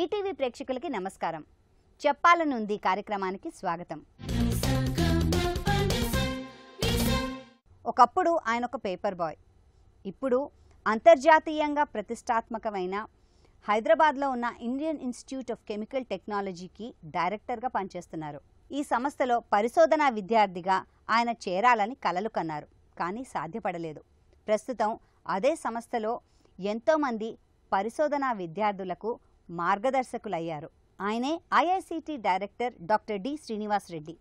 ETV ప్రేక్షకులకి నమస్కారం చెప్పాలనుంది కార్యక్రమానికి స్వాగతం ఒకప్పుడు ఆయన ఒక పేపర్ బాయ్ ఇప్పుడు అంతర్జాతీయంగా ప్రతిష్టాత్మకమైన హైదరాబాద్లో ఉన్న ఇండియన్ ఇన్స్టిట్యూట్ ఆఫ్ కెమికల్ టెక్నాలజీకి డైరెక్టర్గా పనిచేస్తున్నారు ఈ సంస్థలో పరిశోధనా విద్యార్థిగా ఆయన చేరాలని కలలు కన్నారు కానీ సాధ్యపడలేదు ప్రస్తుతం అదే సంస్థలో ఎంతోమంది పరిశోధనా విద్యార్థులకు మార్గదర్శకులయ్యారు ఆయనే IICT director doctor D Srinivas Reddy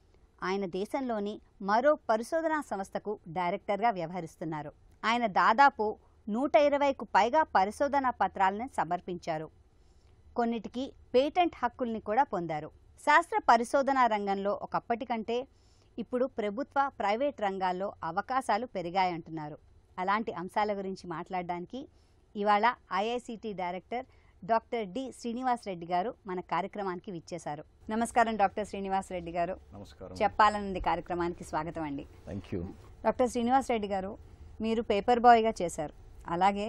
ఆయన దేశంలోని మరో పరిశోధనా సంస్థకు డైరెక్టర్గా వ్యవహరిస్తున్నారు ఆయన దాదాపు నూట ఇరవైకు పైగా పరిశోధనా పత్రాలను సమర్పించారు కొన్నిటికి పేటెంట్ హక్కుల్ని కూడా పొందారు శాస్త్ర పరిశోధనా రంగంలో ఒకప్పటి కంటే ఇప్పుడు ప్రభుత్వ ప్రైవేట్ రంగాల్లో అవకాశాలు పెరిగాయంటున్నారు అలాంటి అంశాల గురించి మాట్లాడడానికి ఇవాళ IICT director doctor D Srinivas Reddy garu మన కార్యక్రమానికి విచ్చేశారు నమస్కారం డాక్టర్ శ్రీనివాస్ రెడ్డి గారు నమస్కారం చెప్పాలనుంది కార్యక్రమానికి స్వాగతం అండి thank you doctor Srinivas Reddy garu మీరు పేపర్ బాయ్గా చేశారు అలాగే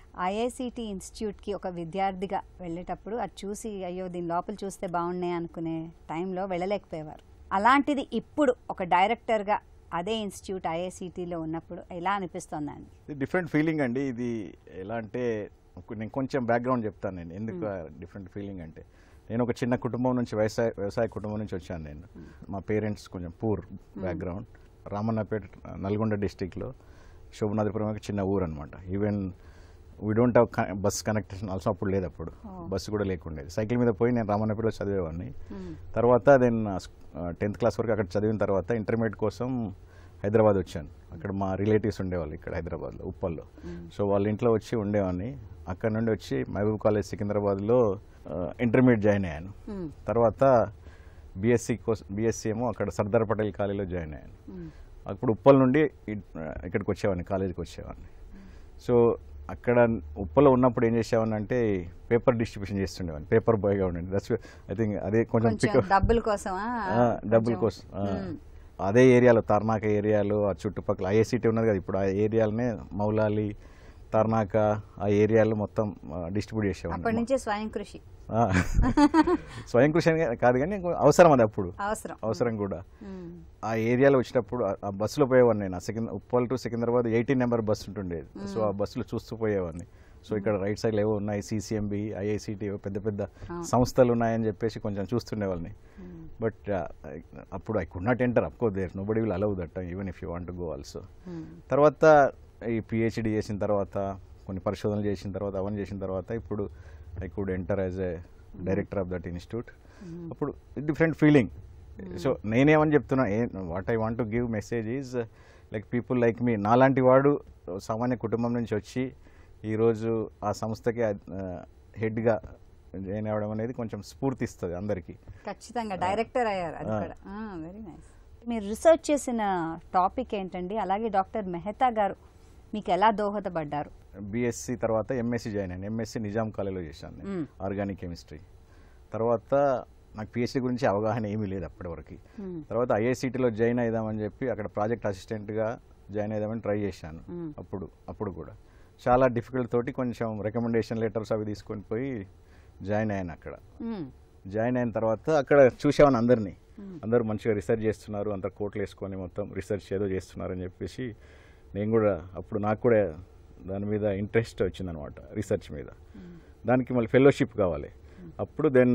ఐఐసిటి ఇన్స్టిట్యూట్కి ఒక విద్యార్థిగా వెళ్ళేటప్పుడు అది చూసి అయ్యో దీని లోపల చూస్తే బాగున్నాయి అనుకునే టైంలో వెళ్ళలేకపోయేవారు అలాంటిది ఇప్పుడు ఒక డైరెక్టర్గా అదే ఇన్స్టిట్యూట్ ఐఐసిటీలో ఉన్నప్పుడు ఎలా అనిపిస్తోందండి ఇది డిఫరెంట్ ఫీలింగ్ అండి ఇది ఎలా అంటే ఒక- నేను కొంచెం బ్యాక్గ్రౌండ్ చెప్తాను నేను ఎందుకు డిఫరెంట్ ఫీలింగ్ అంటే నేను ఒక చిన్న కుటుంబం నుంచి వ్యవసాయ వ్యవసాయ కుటుంబం నుంచి వచ్చాను నేను మా పేరెంట్స్ కొంచెం పూర్ బ్యాక్గ్రౌండ్ రామన్నపేట నల్గొండ డిస్టిక్లో శోభనాథపురం ఒక చిన్న ఊరు అనమాట even we don't have bus connection also అప్పుడు లేదు అప్పుడు బస్సు కూడా లేకుండేది సైకిల్ మీద పోయి నేను రామన్నపేటలో చదివేవాడిని తర్వాత దెన్ టెన్త్ క్లాస్ వరకు అక్కడ చదివిన తర్వాత ఇంటర్మీడియట్ కోసం హైదరాబాద్ వచ్చాను అక్కడ మా రిలేటివ్స్ ఉండేవాళ్ళు ఇక్కడ హైదరాబాద్లో ఉప్పల్లో సో వాళ్ళ ఇంట్లో వచ్చి ఉండేవాడిని అక్కడ నుండి వచ్చి మహబూబ్ కాలేజ్ సికింద్రాబాద్లో ఇంటర్మీడియట్ జాయిన్ అయ్యాను తర్వాత బీఎస్సీ కోసం బీఎస్సీ ఏమో అక్కడ సర్దార్ పటేల్ కాలేజీలో జాయిన్ అయ్యాను అప్పుడు ఉప్పల్ నుండి ఇ- ఇక్కడికి వచ్చేవాడిని కాలేజీకి వచ్చేవాడిని సో అక్కడ ఉప్పలో ఉన్నప్పుడు ఏం చేసేవాడిని అంటే పేపర్ డిస్ట్రిబ్యూషన్ చేస్తుండేవాడిని పేపర్ బాయ్గా ఉండండి దట్స్ ఐ థింక్ అదే కొంచెం కొంచెం పిక్ డబ్బుల కోసమా డబ్బుల కొంచెం- కోసం ఆ. అదే ఏరియాలో తర్నాక ఏరియాలో ఆ చుట్టుపక్కల ఐఐసిటీ ఉన్నది కదా ఇప్పుడు ఆ ఏరియాలనే మౌలాలి తర్నాక ఆ ఏరియాలో మొత్తం డిస్ట్రిబ్యూట్ అప్పటి చేసేవాడిని నుంచే స్వయం కృషి ఆ. స్వయం కృషి అని కాదు కానీ అవసరం అది అప్పుడు అవసరం అవసరం కూడా మ్మ్. ఆ ఏరియాలో వచ్చినప్పుడు ఆ- ఆ బస్సులో పోయేవాడిని నేను ఆ సికింద్ర Uppal to Secunderabad eighteen number bus ఉంటుండేది సో ఆ బస్సులో చూస్తూ పోయేవాడిని సో ఇక్కడ రైట్ సైడ్ ఏవో ఉన్నాయి సిసిఎంబి ఐఐసిటి పెద్ద పెద్ద సంస్థలు ఉన్నాయని చెప్పేసి కొంచెం చూస్తుండేవాళ్ళని బట్ అప్పుడు I could not enter of course there nobody will allow that even if you want to go also hmm. తర్వాత ఈ పిహెచ్డి చేసిన తర్వాత కొన్ని పరిశోధనలు చేసిన తర్వాత అవన్నీ చేసిన తర్వాత ఇప్పుడు I could enter as a director of that institute అప్పుడు డిఫరెంట్ ఫీలింగ్ సో నేనేమని చెప్తున్నా ఏ what I want to give message is like people like me నాలాంటి వాడు సామాన్య కుటుంబం నుంచి వచ్చి ఈరోజు ఆ సంస్థకి హెడ్గా జాయిన్ అవ్వడం అనేది కొంచెం స్ఫూర్తి ఇస్తుంది అందరికీ ఖచ్చితంగా డైరెక్టర్ అయ్యారు అది కూడా వెరీ నైస్ మీరు రీసెర్చ్ చేసిన టాపిక్ ఏంటండి అలాగే డాక్టర్ మెహతా గారు మీకు ఎలా దోహదపడ్డారు బీఎస్సీ తర్వాత ఎంఎస్సీ జాయిన్ అయ్యాను ఎంఎస్సీ నిజాం కాలేజ్లో చేశాను నేను మ్మ్. ఆర్గానిక్ కెమిస్ట్రీ తర్వాత నాకు పిహెచ్డీ గురించి అవగాహన ఏమీ లేదు అప్పటివరకు మ్మ్. తర్వాత ఐఐసిటీలో జాయిన్ అయిదామని చెప్పి అక్కడ ప్రాజెక్ట్ అసిస్టెంట్గా జాయిన్ అయిదామని ట్రై చేశాను మ్మ్. అప్పుడు అప్పుడు కూడా చాలా డిఫికల్ట్ తోటి కొంచెం రికమెండేషన్ లెటర్స్ అవి తీసుకొని పోయి జాయిన్ అయ్యాను అక్కడ మ్మ్. జాయిన్ అయిన తర్వాత అక్కడ చూసేవాడిని అందరినీ అందరూ మంచిగా రీసెర్చ్ చేస్తున్నారు అంత కోట్లు వేసుకొని మొత్తం రీసెర్చ్ ఏదో చేస్తున్నారు అని చెప్పేసి నేను కూడా అప్పుడు నాకు కూడా దాని మీద ఇంట్రెస్ట్ వచ్చిందనమాట రీసెర్చ్ మీద దానికి మళ్ళీ ఫెలోషిప్ కావాలి అప్పుడు దెన్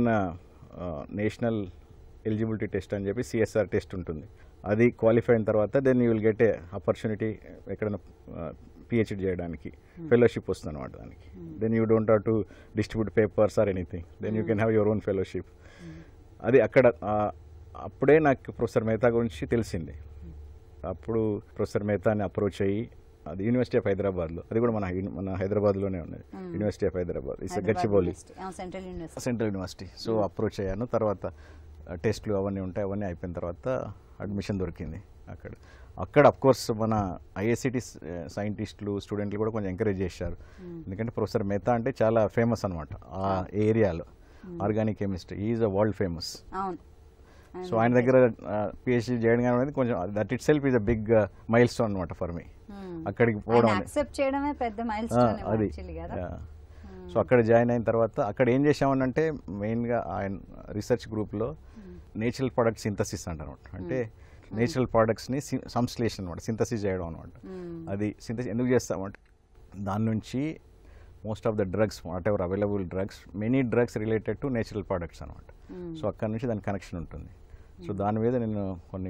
నేషనల్ ఎలిజిబిలిటీ టెస్ట్ అని చెప్పి సిఎస్ఆర్ టెస్ట్ ఉంటుంది అది క్వాలిఫై అయిన తర్వాత then you will get a opportunity ఎక్కడైనా పిహెచ్డి చేయడానికి ఫెలోషిప్ వస్తుంది అనమాట దానికి then you don't have to distribute papers or anything then you can have your own fellowship అది అక్కడ ఆ, అప్పుడే నాకు ప్రొఫెసర్ మెహతా గురించి తెలిసింది అప్పుడు ప్రొఫెసర్ మెహతాని అప్రోచ్ అయ్యి అది యూనివర్సిటీ ఆఫ్ హైదరాబాద్లో అది కూడా మన యూని- మన హైదరాబాద్లోనే ఉన్నది university of Hyderabad it's Hyderabad Gachibowli university. ఆ, central university central university so approach అయ్యాను తర్వాత ఆ, టెస్ట్లు అవన్నీ ఉంటాయి అవన్నీ అయిపోయిన తర్వాత అడ్మిషన్ దొరికింది అక్కడ అక్కడ అఫ్ కోర్స్ మన ఐఐసిటి సైంటిస్టులు స్టూడెంట్లు కూడా కొంచెం ఎంకరేజ్ చేశారు ఎందుకంటే ప్రొఫెసర్ మెహతా అంటే చాలా ఫేమస్ అనమాట ఆ ఏరియాలో organic chemistry is a world famous అవును సో ఆయన దగ్గర పిహెచ్డీ చేయడం అనేది కొంచెం that itself is a big milestone అనమాట ఫర్ మీ మ్మ్. అక్కడికి పోవడం అనేది యాక్సెప్ట్ చేయడమే పెద్ద మైల్ ఆ, స్టోన్ అది యాక్చువల్లీ కదా Yeah. సో అక్కడ జాయిన్ అయిన తర్వాత అక్కడ ఏం చేసామనంటే మెయిన్గా ఆయన రీసెర్చ్ గ్రూప్లో నేచురల్ ప్రొడక్ట్ సింథసిస్ అంటారు అంటే నేచురల్ ప్రోడక్ట్స్ని సంశ్లేషణ అనమాట సింథసిస్ చేయడం అనమాట అది సింథసిస్ ఎందుకు చేస్తామంటే దాని నుంచి most of the drugs whatever available drugs many drugs related to natural products అనమాట సో అక్కడ నుంచి దాని కనెక్షన్ ఉంటుంది సో దాని మీద నేను కొన్ని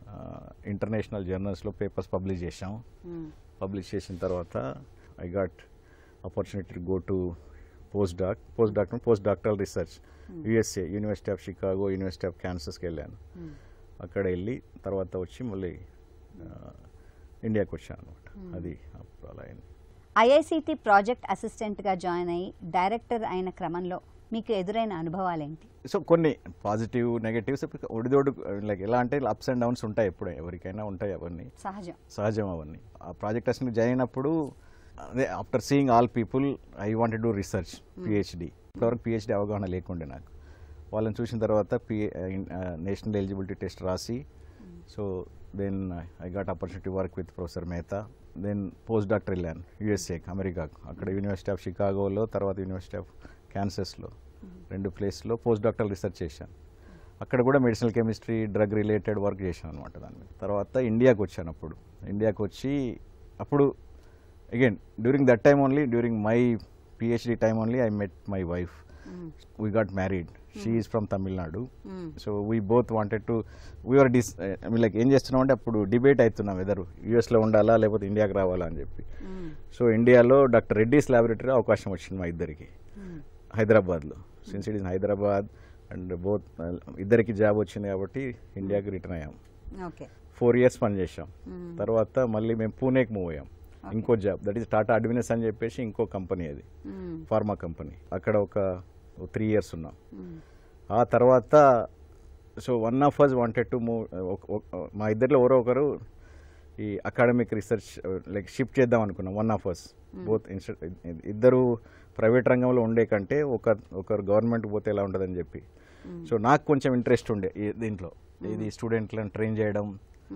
ఇంటర్నేషనల్ జర్నల్స్లో పేపర్స్ పబ్లిష్ చేశాం పబ్లిష్ చేసిన తర్వాత I got opportunity go to post doc post doctor post doctoral research USA university of Chicago university of క్యాన్సర్స్కి వెళ్ళాను అక్కడ వెళ్ళి తర్వాత వచ్చి మళ్ళీ ఆ, ఇండియాకి వచ్చాను అనమాట అది అప్పుడు అలా అయింది ఐఐసిటి ప్రాజెక్ట్ అసిస్టెంట్గా జాయిన్ అయ్యి డైరెక్టర్ అయిన క్రమంలో మీకు ఎదురైన అనుభవాలేంటి సో కొన్ని పాజిటివ్ నెగటివ్స్ ఒడిదోడు లైక్ ఎలా అంటే అప్స్ అండ్ డౌన్స్ ఉంటాయి ఎప్పుడే ఎవరికైనా ఉంటాయి అవన్నీ సహజం సహజం అవన్నీ ఆ ప్రాజెక్ట్ అసలు జాయిన్ అయినప్పుడు అదే after seeing all people I wanted do research PhD ఇప్పటివరకు పిహెచ్డి అవగాహన లేకుండే నాకు వాళ్ళని చూసిన తర్వాత పి నేషనల్ ఎలిజిబిలిటీ టెస్ట్ రాసి so then I got opportunity work with professor Mehta then post doctor వెళ్ళాను యూఎస్ఏకి అమెరికాకు అక్కడ యూనివర్సిటీ ఆఫ్ షికాగోలో తర్వాత యూనివర్సిటీ ఆఫ్ క్యాన్సర్స్లో రెండు ప్లేస్లో పోస్ట్ డాక్టర్ రీసెర్చ్ చేశాను అక్కడ కూడా medicinal chemistry drug related work చేశాను అనమాట దాని మీద తర్వాత ఇండియాకి వచ్చాను అప్పుడు ఇండియాకి వచ్చి అప్పుడు again during that time only during my PhD time only I met my wife we got married she is from Tamil Nadu so we both wanted to we are this I mean like ఏం చేస్తున్నాం అంటే అప్పుడు డిబేట్ అవుతున్నాం weather యూఎస్లో ఉండాలా లేకపోతే ఇండియాకి రావాలా అని చెప్పి సో ఇండియాలో డాక్టర్ రెడ్డిస్ ల్యాబొరేటరీ అవకాశం వచ్చింది మా ఇద్దరికి హైదరాబాద్లో since it is Hyderabad and both ఇద్దరికి జాబ్ వచ్చింది కాబట్టి ఇండియాకి రిటర్న్ అయ్యాం ఓకే ఫోర్ ఇయర్స్ పనిచేసాం తర్వాత మళ్ళీ మేము పూణేకి మూవ్ అయ్యాం ఇంకో జాబ్ దట్ ఈస్ టాటా అడ్మినస్ అని చెప్పేసి ఇంకో కంపెనీ అది ఫార్మా కంపెనీ అక్కడ ఒక త్రీ ఇయర్స్ ఉన్నాం ఆ తర్వాత so one of us wanted to move మా ఇద్దరిలో ఎవరో ఒకరు ఈ అకాడమిక్ రీసెర్చ్ లైక్ షిఫ్ట్ చేద్దాం అనుకున్నాం వన్ ఆఫ్ అస్ బోత్ ఇద్దరు ప్రైవేట్ రంగంలో ఉండే కంటే ఒక ఒకరు గవర్నమెంట్ పోతే ఎలా ఉంటుందని చెప్పి సో నాకు కొంచెం ఇంట్రెస్ట్ ఉండే ఈ దీంట్లో ఇది స్టూడెంట్లను ట్రైన్ చేయడం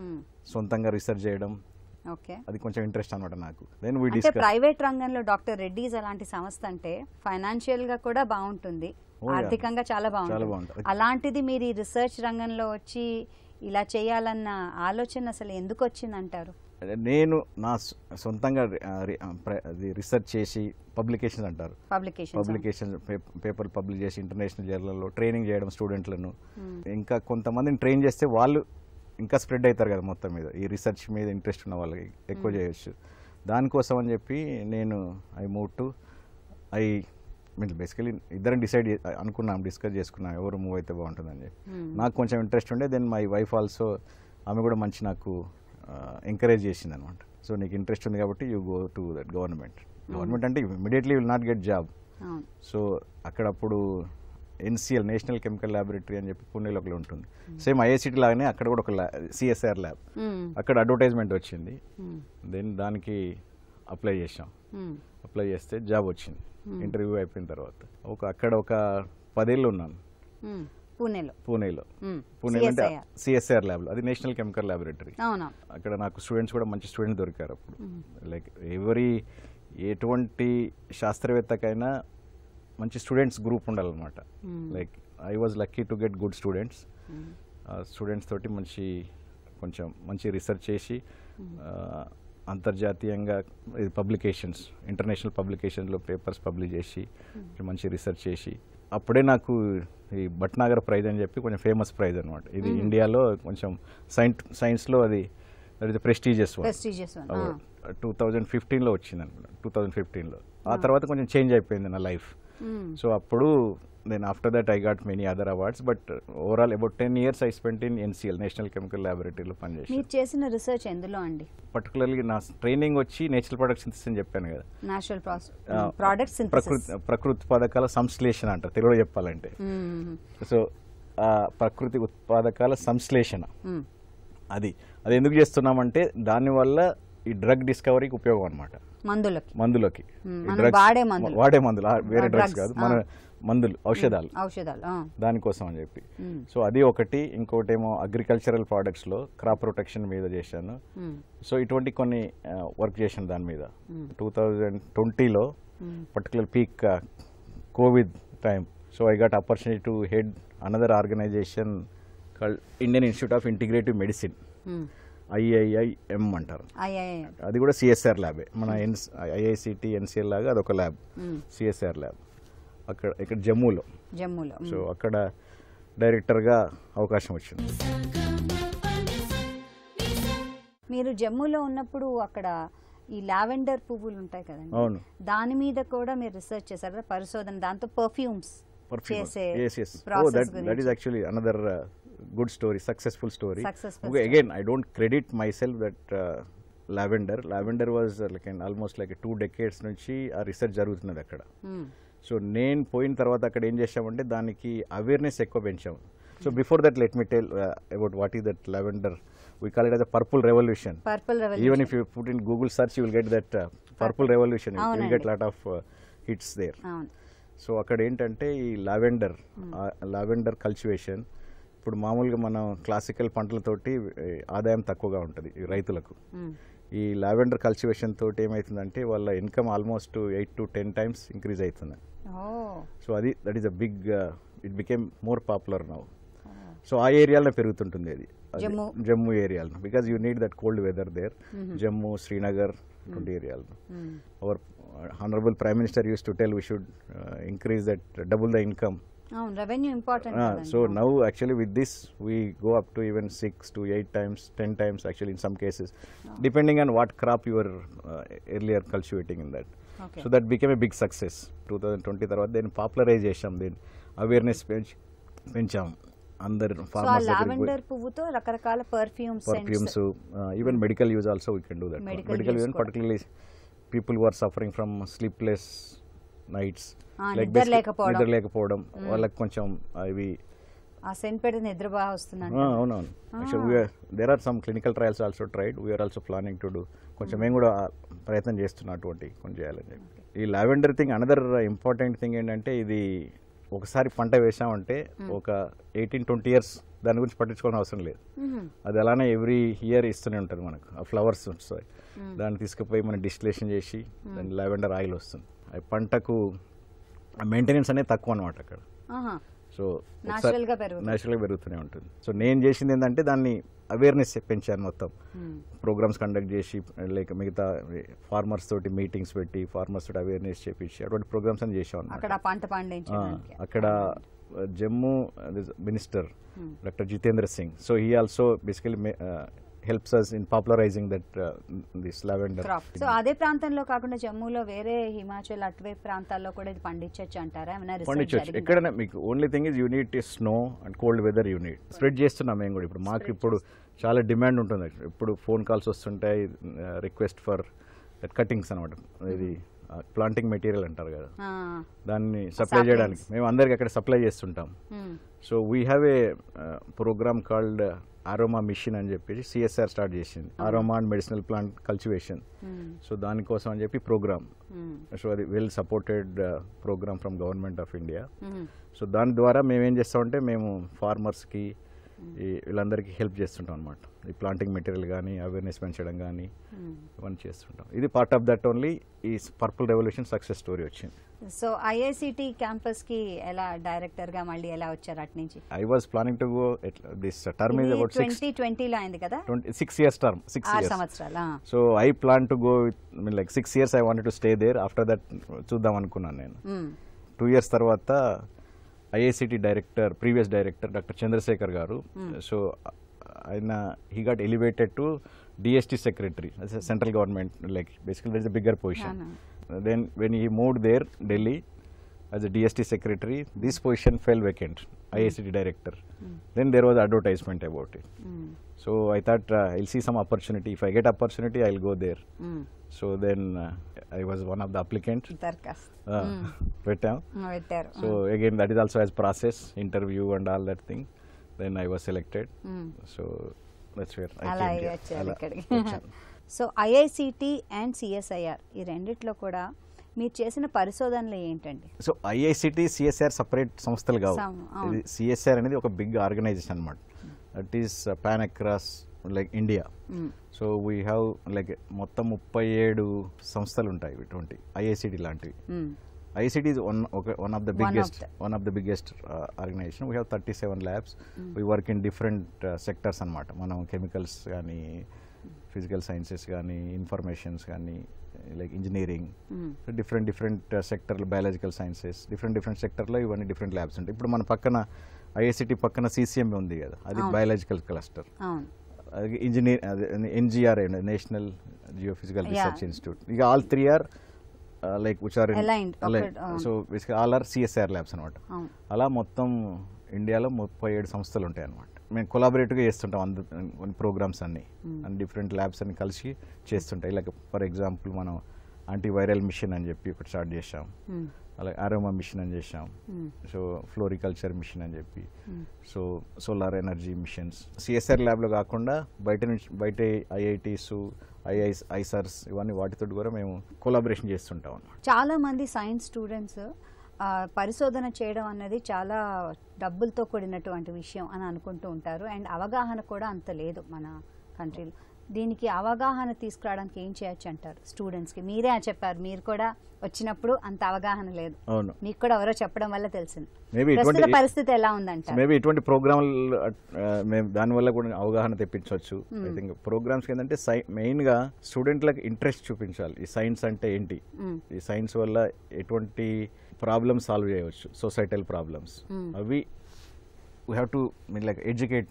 సొంతంగా రీసెర్చ్ చేయడం ఓకే అది కొంచెం ఇంట్రెస్ట్ అనమాట నాకు దెన్ వీ అంటే డిస్కస్ ప్రైవేట్ రంగంలో డాక్టర్ రెడ్డిస్ అలాంటి సంస్థ అంటే ఫైనాన్షియల్ గా కూడా బాగుంటుంది Oh, yeah. ఆర్థికంగా చాలా చాలా బాగుంటుంది బాగుంటుంది. అలాంటిది మీరు ఈ రీసెర్చ్ రంగంలో వచ్చి ఇలా చేయాలన్న ఆలోచన అసలు ఎందుకు వచ్చిందంటారు నేను నా సొ- సొంతంగా రి- ఆ, రి- ఆ, ప్ర- అది రీసెర్చ్ చేసి పబ్లికేషన్ అంటారు పబ్లికేషన్ పబ్లికేషన్ పేపర్ పబ్లిష్ చేసి ఇంటర్నేషనల్ జర్నల్లో ట్రైనింగ్ చేయడం స్టూడెంట్లను ఇంకా కొంతమందిని ట్రైన్ చేస్తే వాళ్ళు ఇంకా స్ప్రెడ్ అవుతారు కదా మొత్తం మీద ఈ రీసెర్చ్ మీద ఇంట్రెస్ట్ ఉన్న వాళ్ళకి ఎక్కువ చేయొచ్చు దానికోసం అని చెప్పి నేను I move to I mean basically ఇద్దరం డిసైడ్ అనుకున్నాం డిస్కస్ చేసుకున్నాం ఎవరు మూవ్ అయితే బాగుంటుందని చెప్పి నాకు కొంచెం ఇంట్రెస్ట్ ఉండే దెన్ మై వైఫ్ ఆల్సో ఆమె కూడా మంచి నాకు ఎంకరేజ్ చేసింది అనమాట సో నీకు ఇంట్రెస్ట్ ఉంది కాబట్టి you go to that government government అంటే immediately will not get job అవును సో అక్కడ అప్పుడు ఎన్సిఎల్ నేషనల్ కెమికల్ ల్యాబొరేటరీ అని చెప్పి పుణేలో ఒకటి ఉంటుంది సేమ్ ఐఐసిటీ లాగానే అక్కడ కూడా ఒక సిఎస్ఆర్ ల్యాబ్ మ్మ్. అక్కడ అడ్వర్టైజ్మెంట్ వచ్చింది మ్మ్. దెన్ దానికి అప్లై చేసాం మ్మ్. అప్లై చేస్తే జాబ్ వచ్చింది ఇంటర్వ్యూ అయిపోయిన తర్వాత ఒక అక్కడ ఒక పదేళ్ళు ఉన్నాను మ్మ్. పూణేలో పూణేలో మ్మ్. పూణేలో అంటే CSIR. సిఎస్ఆర్ ల్యాబ్లో అది నేషనల్ కెమికల్ ల్యాబొరేటరీ అవును అక్కడ నాకు స్టూడెంట్స్ కూడా మంచి స్టూడెంట్ దొరికారు అప్పుడు లైక్ ఎవరి ఎటువంటి శాస్త్రవేత్తకైనా మంచి స్టూడెంట్స్ గ్రూప్ ఉండాలన్నమాట like I was lucky to get good students students తోటి మంచి కొంచెం మంచి రీసెర్చ్ చేసి ఆ, అంతర్జాతీయంగా ఇది పబ్లికేషన్స్ ఇంటర్నేషనల్ పబ్లికేషన్లో పేపర్స్ పబ్లిష్ చేసి మంచి రీసెర్చ్ చేసి అప్పుడే నాకు ఈ భట్నాగర్ ప్రైజ్ అని చెప్పి కొంచెం ఫేమస్ ప్రైజ్ అనమాట ఇది ఇండియాలో కొంచెం సైన్స్ సైన్స్లో అది that is prestigious prestigious two thousand ఫిఫ్టీన్లో వచ్చింది అనుకుంటా టూ థౌజండ్ ఫిఫ్టీన్లో ఆ తర్వాత కొంచెం చేంజ్ అయిపోయింది నా లైఫ్ సో అప్పుడు then after that I got many other awards but overall about ten years I spent in NCL national chemical ల్యాబొరేటరీలో పనిచేసి మీరు చేసిన రీసెర్చ్ ఎందులో అండి పర్టికులర్లీ నా ట్రైనింగ్ వచ్చి నేచురల్ ప్రొడక్ట్స్ సింథసిస్ అని చెప్పాను కదా నేచురల్ ప్రాసెస్ ఆ, ప్రోడక్ట్ సింథసిస్ ప్రకృతి ప్రకృతి ఉత్పాదకాల సంశ్లేషణ అంటారు తెలుగులో చెప్పాలంటే సో ఆ ప్రకృతి ఉత్పాదకాల సంశ్లేషణ అది అది ఎందుకు చేస్తున్నామంటే దానివల్ల ఈ డ్రగ్ డిస్కవరీకి ఉపయోగం అనమాట మందులకి మందులకి మ్మ్. ఈ మనం drugs- వాడే మందులు. వాడే మందులు ఆ, వేరే ఆ, డ్రగ్స్ drugs, కాదు మన ఆ. మందులు ఔషధాలు ఔషధాలు ఆ. దానికోసం అని చెప్పి మ్మ్. సో అది ఒకటి ఇంకోటి ఏమో అగ్రికల్చరల్ ప్రోడక్ట్స్లో క్రాప్ ప్రొటెక్షన్ మీద చేశాను మ్మ్. సో ఇటువంటి కొన్ని వర్క్ చేశాను దాని మీద టూ థౌజండ్ ట్వంటీలో particular peak covid time so I got opportunity to head another organization called Indian institute of integrative medicine IIIM అంటారు అయ్యాయి అది కూడా సిఎస్ఆర్ ల్యాబే మన ఎన్స్ ఐఐసిటి ఎన్సిఎల్ లాగా అదొక ల్యాబ్ సిఎస్ఆర్ ల్యాబ్ అక్కడ ఇక్కడ జమ్మూలో జమ్మూలో సో అక్కడ డైరెక్టర్గా అవకాశం వచ్చింది మీరు జమ్మూలో ఉన్నప్పుడు అక్కడ ఈ లావెండర్ పువ్వులు ఉంటాయి కదండి అవును దాని మీద కూడా మీరు రీసెర్చ్ చేశారు కదా పరిశోధన దాంతో పర్ఫ్యూమ్స్ చేసే yes yes oh process that that గురించి is actually another uh, good story successful story Successful okay, story. again i don't credit myself that uh, lavender lavender was uh, like an almost like a two decades నుంచి ఆ research జరుగుతున్నది అక్కడ మ్మ్. So నేను పోయిన తర్వాత అక్కడ ఏం చేసామంటే దానికి అవేర్నెస్ ఎక్కువ పెంచాము so before that let me tell about what is that lavender we call it as a purple revolution purple even if you put in Google search you will గెట్ దట్ పర్పుల్ రెవల్యూషన్ యూ విల్ అవునండి. Get lot of hits there అవును so అక్కడ ఏంటంటే ఈ లావెండర్ లావెండర్ కల్టివేషన్ ఇప్పుడు మామూలుగా మనం క్లాసికల్ పంటలతోటి ఏ, ఆదాయం తక్కువగా ఉంటుంది ఈ రైతులకు మ్మ్. ఈ లావెండర్ కల్టివేషన్ తోటి ఏమవుతుందంటే వాళ్ళ income almost eight to ten times increase అవుతుంది ఓ సో అది that is a big it became more popular now so ఆ ఏరియాలో పెరుగుతుంటుంది అది అది జమ్మూ. జమ్మూ ఏరియాలో because you need that cold weather there Jammu Srinagar అటువంటి ఏరియాలో hmm. Our honourable prime minister used to tell we should increase that double the income అవును revenue important so now actually with this we go up to even six to eight times ten times actually in some cases depending on what crop your earlier cultivating in that okay so that became a big success two thousand twenty తర్వాత దీన్ని popularise చేసాం దీన్ని awareness పెంచి పెంచాం అందరు so ఆ farmers lavender పువ్వుతో రకరకాల perfumes perfumes even medical use also we can do that Medical medical use use కూడా. Particularly people who are suffering from sleepless nights ఆ, నిద్ర లేకపోవడం. నిద్ర లేకపోవడం వాళ్ళకి కొంచెం అవి ఆ సెంట్ పెడితే నిద్ర బాగా వస్తుందంట ఆ, అవునవును actual there are some clinical trials also tried we are also planning to do కొంచెం మేము కూడా ప్రయత్నం చేస్తున్నాం అటువంటి కొంచెం చేయాలని చెప్పి ఈ lavender thing another important thing ఏంటంటే ఇది ఒకసారి పంట వేసామంటే ఒక ఎయిటీన్ ట్వంటీ ఇయర్స్ దాని గురించి పట్టించుకోవాల్సిన అవసరం లేదు మ్మ్. అది అలానే ఎవ్రీ ఇయర్ ఇస్తూనే ఉంటుంది మనకు ఆ ఫ్లవర్స్ వస్తాయి దాన్ని తీసుకుపోయి మనం డిస్టిలేషన్ చేసి దాని లావెండర్ ఆయిల్ వస్తుంది ఆ పంటకు మెయింటెనెన్స్ అనేది తక్కువ అనమాట అక్కడ ఆహా. సో Natural గా పెరుగుతుంది. న్యాచురల్గా పెరుగుతూనే ఉంటుంది సో నేను చేసింది ఏంటంటే దాన్ని అవేర్నెస్ పెంచాను మొత్తం మ్మ్. ప్రోగ్రామ్స్ కండక్ట్ చేసి లైక్ మిగతా ఫార్మర్స్ తోటి మీటింగ్స్ పెట్టి ఫార్మర్స్ తోటి అవేర్నెస్ చేపించి అటువంటి ప్రోగ్రామ్స్ అని చేసాం అన్నమాట. అక్కడ పంట ఆ, పండించడానికి అక్కడ Jammu minister doctor Jitendra Singh so he also basically helps us in popularising that this lavender crop so అదే ప్రాంతంలో కాకుండా జమ్మూలో వేరే హిమాచల్ అటువైపు ప్రాంతాల్లో కూడా ఇది పండించవచ్చు అంటారా ఏమైనా research పండించవచ్చు జరిగిందా? ఎక్కడైనా మీకు only thing is you need is snow and cold weather you need spread చేస్తున్నాం మేము కూడా ఇప్పుడు మాకు ఇప్పుడు చాలా డిమాండ్ ఉంటుంది actually. ఇప్పుడు ఫోన్ కాల్స్ వస్తుంటాయి రిక్వెస్ట్ ఫర్ కటింగ్స్ అనమాట ఇది ప్లాంటింగ్ మెటీరియల్ అంటారు కదా ఆ, దాన్ని సప్లై చేయడానికి మేము అందరికి అక్కడ సప్లై చేస్తుంటాం మ్మ్. So we have a programme called aroma mission అని చెప్పేసి సిఎస్ఆర్ స్టార్ట్ చేసింది aroma and medicinal plant cultivation hmm. So దానికోసం అని చెప్పి ప్రోగ్రామ్ మ్మ్. సో అది well supported programme from government of India hmm. So దాని ద్వారా మేము ఏం చేస్తామంటే మేము ఫార్మర్స్కి ఈ వీళ్ళందరికీ హెల్ప్ చేస్తుంటాం అనమాట ఈ ప్లాంటింగ్ మెటీరియల్ కానీ అవేర్నెస్ పెంచడం కానీ మ్మ్. ఇవన్నీ చేస్తుంటాం ఇది పార్ట్ ఆఫ్ దట్ ఓన్లీ ఈ పర్పుల్ రెవల్యూషన్ సక్సెస్ స్టోరీ వచ్చింది సో ఐఐసిటి క్యాంపస్ కి ఎలా డైరెక్టర్ గా మళ్ళీ ఎలా వచ్చారు అటు నుంచి I was planning to go this term is about six twenty ట్వంటీలో అయింది కదా twenty six years term six ఆరు ఇయర్స్ సంవత్సరాలు ఆ. So I plan to go with mean like six years I wanted to stay there after that చూద్దాం అనుకున్నాను నేను మ్మ్. Two years తర్వాత IICT director previous director doctor Chandrashekar garu so ఆయన he got elevated to DST secretary central government like basical that is bigger position then when he moved there Delhi as a DST secretary this position fell vacant IICT director then there was advertisement about it hmm. So I thought I'll see some opportunity if I get opportunity I will go there hmm. So then I was one of the applicant దరఖాస్తు పెట్టాం మ్మ్. పెట్టారు So again, that is also as process, interview and all that thing. Then I was selected. Hmm. So that's where I అలా came here. వచ్చారు అలా ఇక్కడికి వచ్చాను. So IICT and CSIR ఈ రెండిట్లో కూడా మీరు చేసిన పరిశోధనలు ఏంటండి సో ఐఐసిటి సిఎస్ఆర్ సపరేట్ సంస్థలు కావు సం- అవును. ఇది సిఎస్ఆర్ అనేది ఒక బిగ్ ఆర్గనైజేషన్ అనమాట that is pan across like India hmm. So we have like మొత్తం ముప్పై ఏడు సంస్థలు ఉంటాయి ఇటువంటి ఐఐసిటి లాంటివి మ్మ్. ICT is one one of the One of biggest the- one of the biggest organization we have thirty seven labs we work in different sectors అనమాట మనం కెమికల్స్ కానీ ఫిజికల్ సైన్సెస్ కానీ ఇన్ఫర్మేషన్స్ కానీ like engineering hmm. Different different సెక్టర్లు biological sciences different different సెక్టర్లో ఇవన్నీ different labs ఉంటాయి ఇప్పుడు మన పక్కన ఐఐసిటి పక్కన సిసిఎం ఉంది కదా అది అవును. బయాలజికల్ క్లస్టర్ అవును అది ఇంజనీర్ అదే NGRI national geophysical Yeah. Research institute ఇక all three are like which are Aligned, ఒక- అవును. So all are CSIR labs అనమాట అవును అలా మొత్తం ఇండియాలో ముప్పై ఏడు సంస్థలు ఉంటాయి అనమాట మేము కొలాబరేటివ్గా చేస్తుంటాం అందు కొన్ని ప్రోగ్రామ్స్ అన్ని అండ్ డిఫరెంట్ ల్యాబ్స్ అన్ని కలిసి చేస్తుంటాయి లైక్ ఫర్ ఎగ్జాంపుల్ మనం యాంటీవైరల్ మిషన్ అని చెప్పి ఒకటి స్టార్ట్ చేసాం మ్మ్. అలాగే ఆరోమా మిషన్ అని చేసాం మ్మ్. సో ఫ్లోరికల్చర్ మిషన్ అని చెప్పి మ్మ్. So solar energy missions CSIR ల్యాబ్లో కాకుండా బయట నుంచి బయట ఐఐటీస్ ఐఐస్ ఐసర్స్ ఇవన్నీ వాటితో కూడా మేము కొలాబరేషన్ చేస్తుంటాం అన్నమాట చాలా మంది సైన్స్ స్టూడెంట్స్ ఆ, పరిశోధన చేయడం అన్నది చాలా డబ్బులతో కూడినటువంటి విషయం అని అనుకుంటూ ఉంటారు అండ్ అవగాహన కూడా అంత లేదు మన కంట్రీలో దీనికి అవగాహన తీసుకురావడానికి ఏం చేయొచ్చు అంటారు స్టూడెంట్స్కి మీరే చెప్పారు మీరు కూడా వచ్చినప్పుడు అంత అవగాహన లేదు అవును మీకు కూడా ఎవరో చెప్పడం వల్ల తెలిసింది మేబీ ప్రస్తుత ఇటువంటి పరిస్థితి ఎలా ఉందంటారు మేబీ ఇటువంటి ప్రోగ్రాంలు మేము దానివల్ల కూడా అవగాహన తెప్పించవచ్చు ఐ థింక్ ప్రోగ్రామ్స్ ఏంటంటే సై మెయిన్గా స్టూడెంట్లకు ఇంట్రెస్ట్ చూపించాలి ఈ సైన్స్ అంటే ఏంటి మ్మ్. ఈ సైన్స్ వల్ల ఎటువంటి ప్రాబ్లమ్స్ సాల్వ్ చేయవచ్చు సొసైటల్ ప్రాబ్లమ్స్ Hmm. అవి we have to mean like educate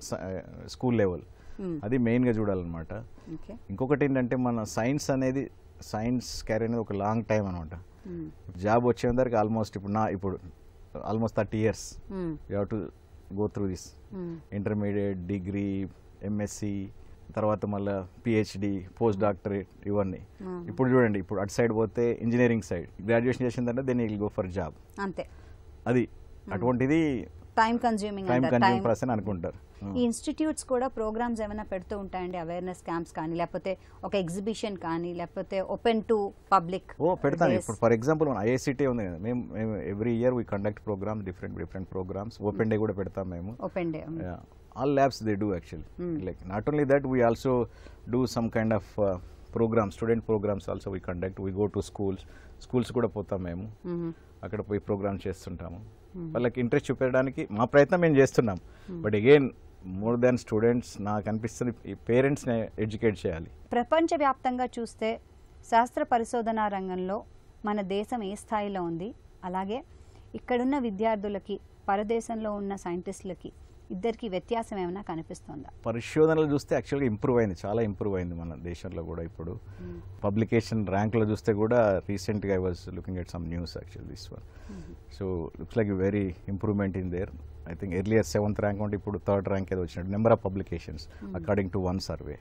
school level hmm. అది మెయిన్గా చూడాలన్నమాట ఓకే ఇంకొకటి ఏంటంటే మన సైన్స్ అనేది సైన్స్ క్యారీ అనేది ఒక లాంగ్ టైం అనమాట మ్మ్. జాబ్ వచ్చేందరికి ఆల్మోస్ట్ ఇప్పుడు నా ఇప్పుడు almost thirty years hmm. You have to go through this hmm. Intermediate degree MSc తర్వాత మళ్ళీ పిహెచ్డి పోస్ట్ డాక్టరేట్ ఇవన్నీ మ్మ్. ఇప్పుడు చూడండి ఇప్పుడు అటు సైడ్ పోతే ఇంజనీరింగ్ సైడ్ గ్రాడ్యుయేషన్ చేసిందంటే then will go for job అంతే అది అటువంటిది టైం కన్జ్యూమింగ్ టైం అంటారు కన్జ్యూమ్ టైం పర్సన్ అనుకుంటారు ఈ ఇన్స్టిట్యూట్స్ కూడా ప్రోగ్రామ్స్ ఏమైనా పెడుతూ ఉంటాయండి అవేర్నెస్ క్యాంప్స్ కానీ లేకపోతే ఒక ఎగ్జిబిషన్ కానీ లేకపోతే ఓపెన్ టు పబ్లిక్ ఓ పెడతాను ఇప్పుడు ఫర్ ఎగ్జాంపుల్ మన ఐఐసిటీ ఉంది కదా మేము మేము every year we conduct programmes different different programmes open day కూడా పెడతాం మేము open day all labs they do actually like not only that we also do some kind of programmes student programmes also we conduct we go to schools schools కూడా పోతాం మేము అక్కడ పోయి programme చేస్తుంటాము వాళ్ళకి ఇంట్రెస్ట్ చూపించడానికి మా ప్రయత్నం మేము చేస్తున్నాం but again more than students నాకు అనిపిస్తుంది ఈ పేరెంట్స్ని ఎడ్యుకేట్ చేయాలి ప్రపంచవ్యాప్తంగా చూస్తే శాస్త్ర పరిశోధనా రంగంలో మన దేశం ఏ స్థాయిలో ఉంది అలాగే ఇక్కడున్న విద్యార్థులకి పరదేశంలో ఉన్న సైంటిస్టులకి ఇద్దరికి వ్యత్యాసం ఏమైనా కనిపిస్తుందా పరిశోధనలు చూస్తే యాక్చువల్గా ఇంప్రూవ్ అయింది చాలా ఇంప్రూవ్ అయింది మన దేశంలో కూడా ఇప్పుడు పబ్లికేషన్ ర్యాంక్లో చూస్తే కూడా రీసెంట్గా I was looking at some news actual this one so looks like very improvement in there I think earlier seventh rank ఉంటే ఇప్పుడు థర్డ్ ర్యాంక్ ఏదో వచ్చినట్టు number of publications according to one survey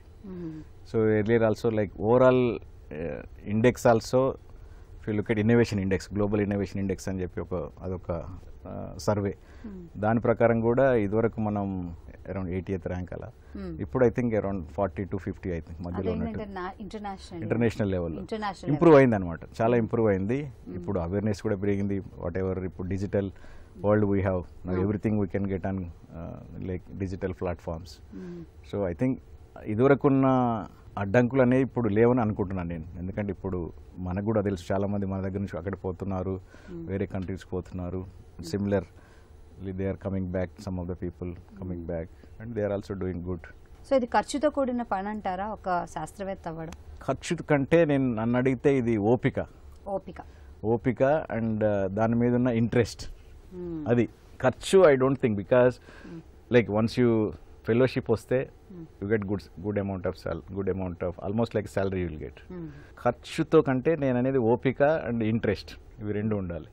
so earlier also like overall index also you look at innovation index global innovation index అని చెప్పి ఒక అదొక survey దాని ప్రకారం కూడా ఇదివరకు మనం అరౌండ్ ఎయిటీఎత్ ర్యాంక్ అలా ఇప్పుడు I think around forty to fifty I think మధ్యలో ఉన్నట్టు ఇంటర్నేషనల్ ఇంటర్నేషనల్ లెవెల్లో ఇంటర్నేషనల్ ఇంప్రూవ్ అయింది అనమాట చాలా ఇంప్రూవ్ అయింది ఇప్పుడు అవేర్నెస్ కూడా పెరిగింది వాట్ ఎవర్ ఇప్పుడు digital world we have everything we can get on like digital platforms so I think ఇదివరకున్న అడ్డంకులు అనేవి ఇప్పుడు లేవని అనుకుంటున్నాను నేను ఎందుకంటే ఇప్పుడు మనకు కూడా తెలుసు చాలా మంది మన దగ్గర నుంచి అక్కడ పోతున్నారు వేరే కంట్రీస్కి పోతున్నారు similar they are coming back some of the people coming back and they are also doing good so ఇది ఖర్చుతో కూడిన పని అంటారా ఒక శాస్త్రవేత్త అవ్వడం ఖర్చు కంటే నేను నన్ను అడిగితే ఇది ఓపిక ఓపిక ఓపిక అండ్ దాని మీద ఉన్న ఇంట్రెస్ట్ Hmm. అది ఖర్చు I don't think because like once you fellowship వస్తే you get good good amount of సాల్ good amount of almost like salary will get Hmm. ఖర్చుతో కంటే నేను అనేది ఓపిక అండ్ ఇంట్రెస్ట్ ఇవి రెండు ఉండాలి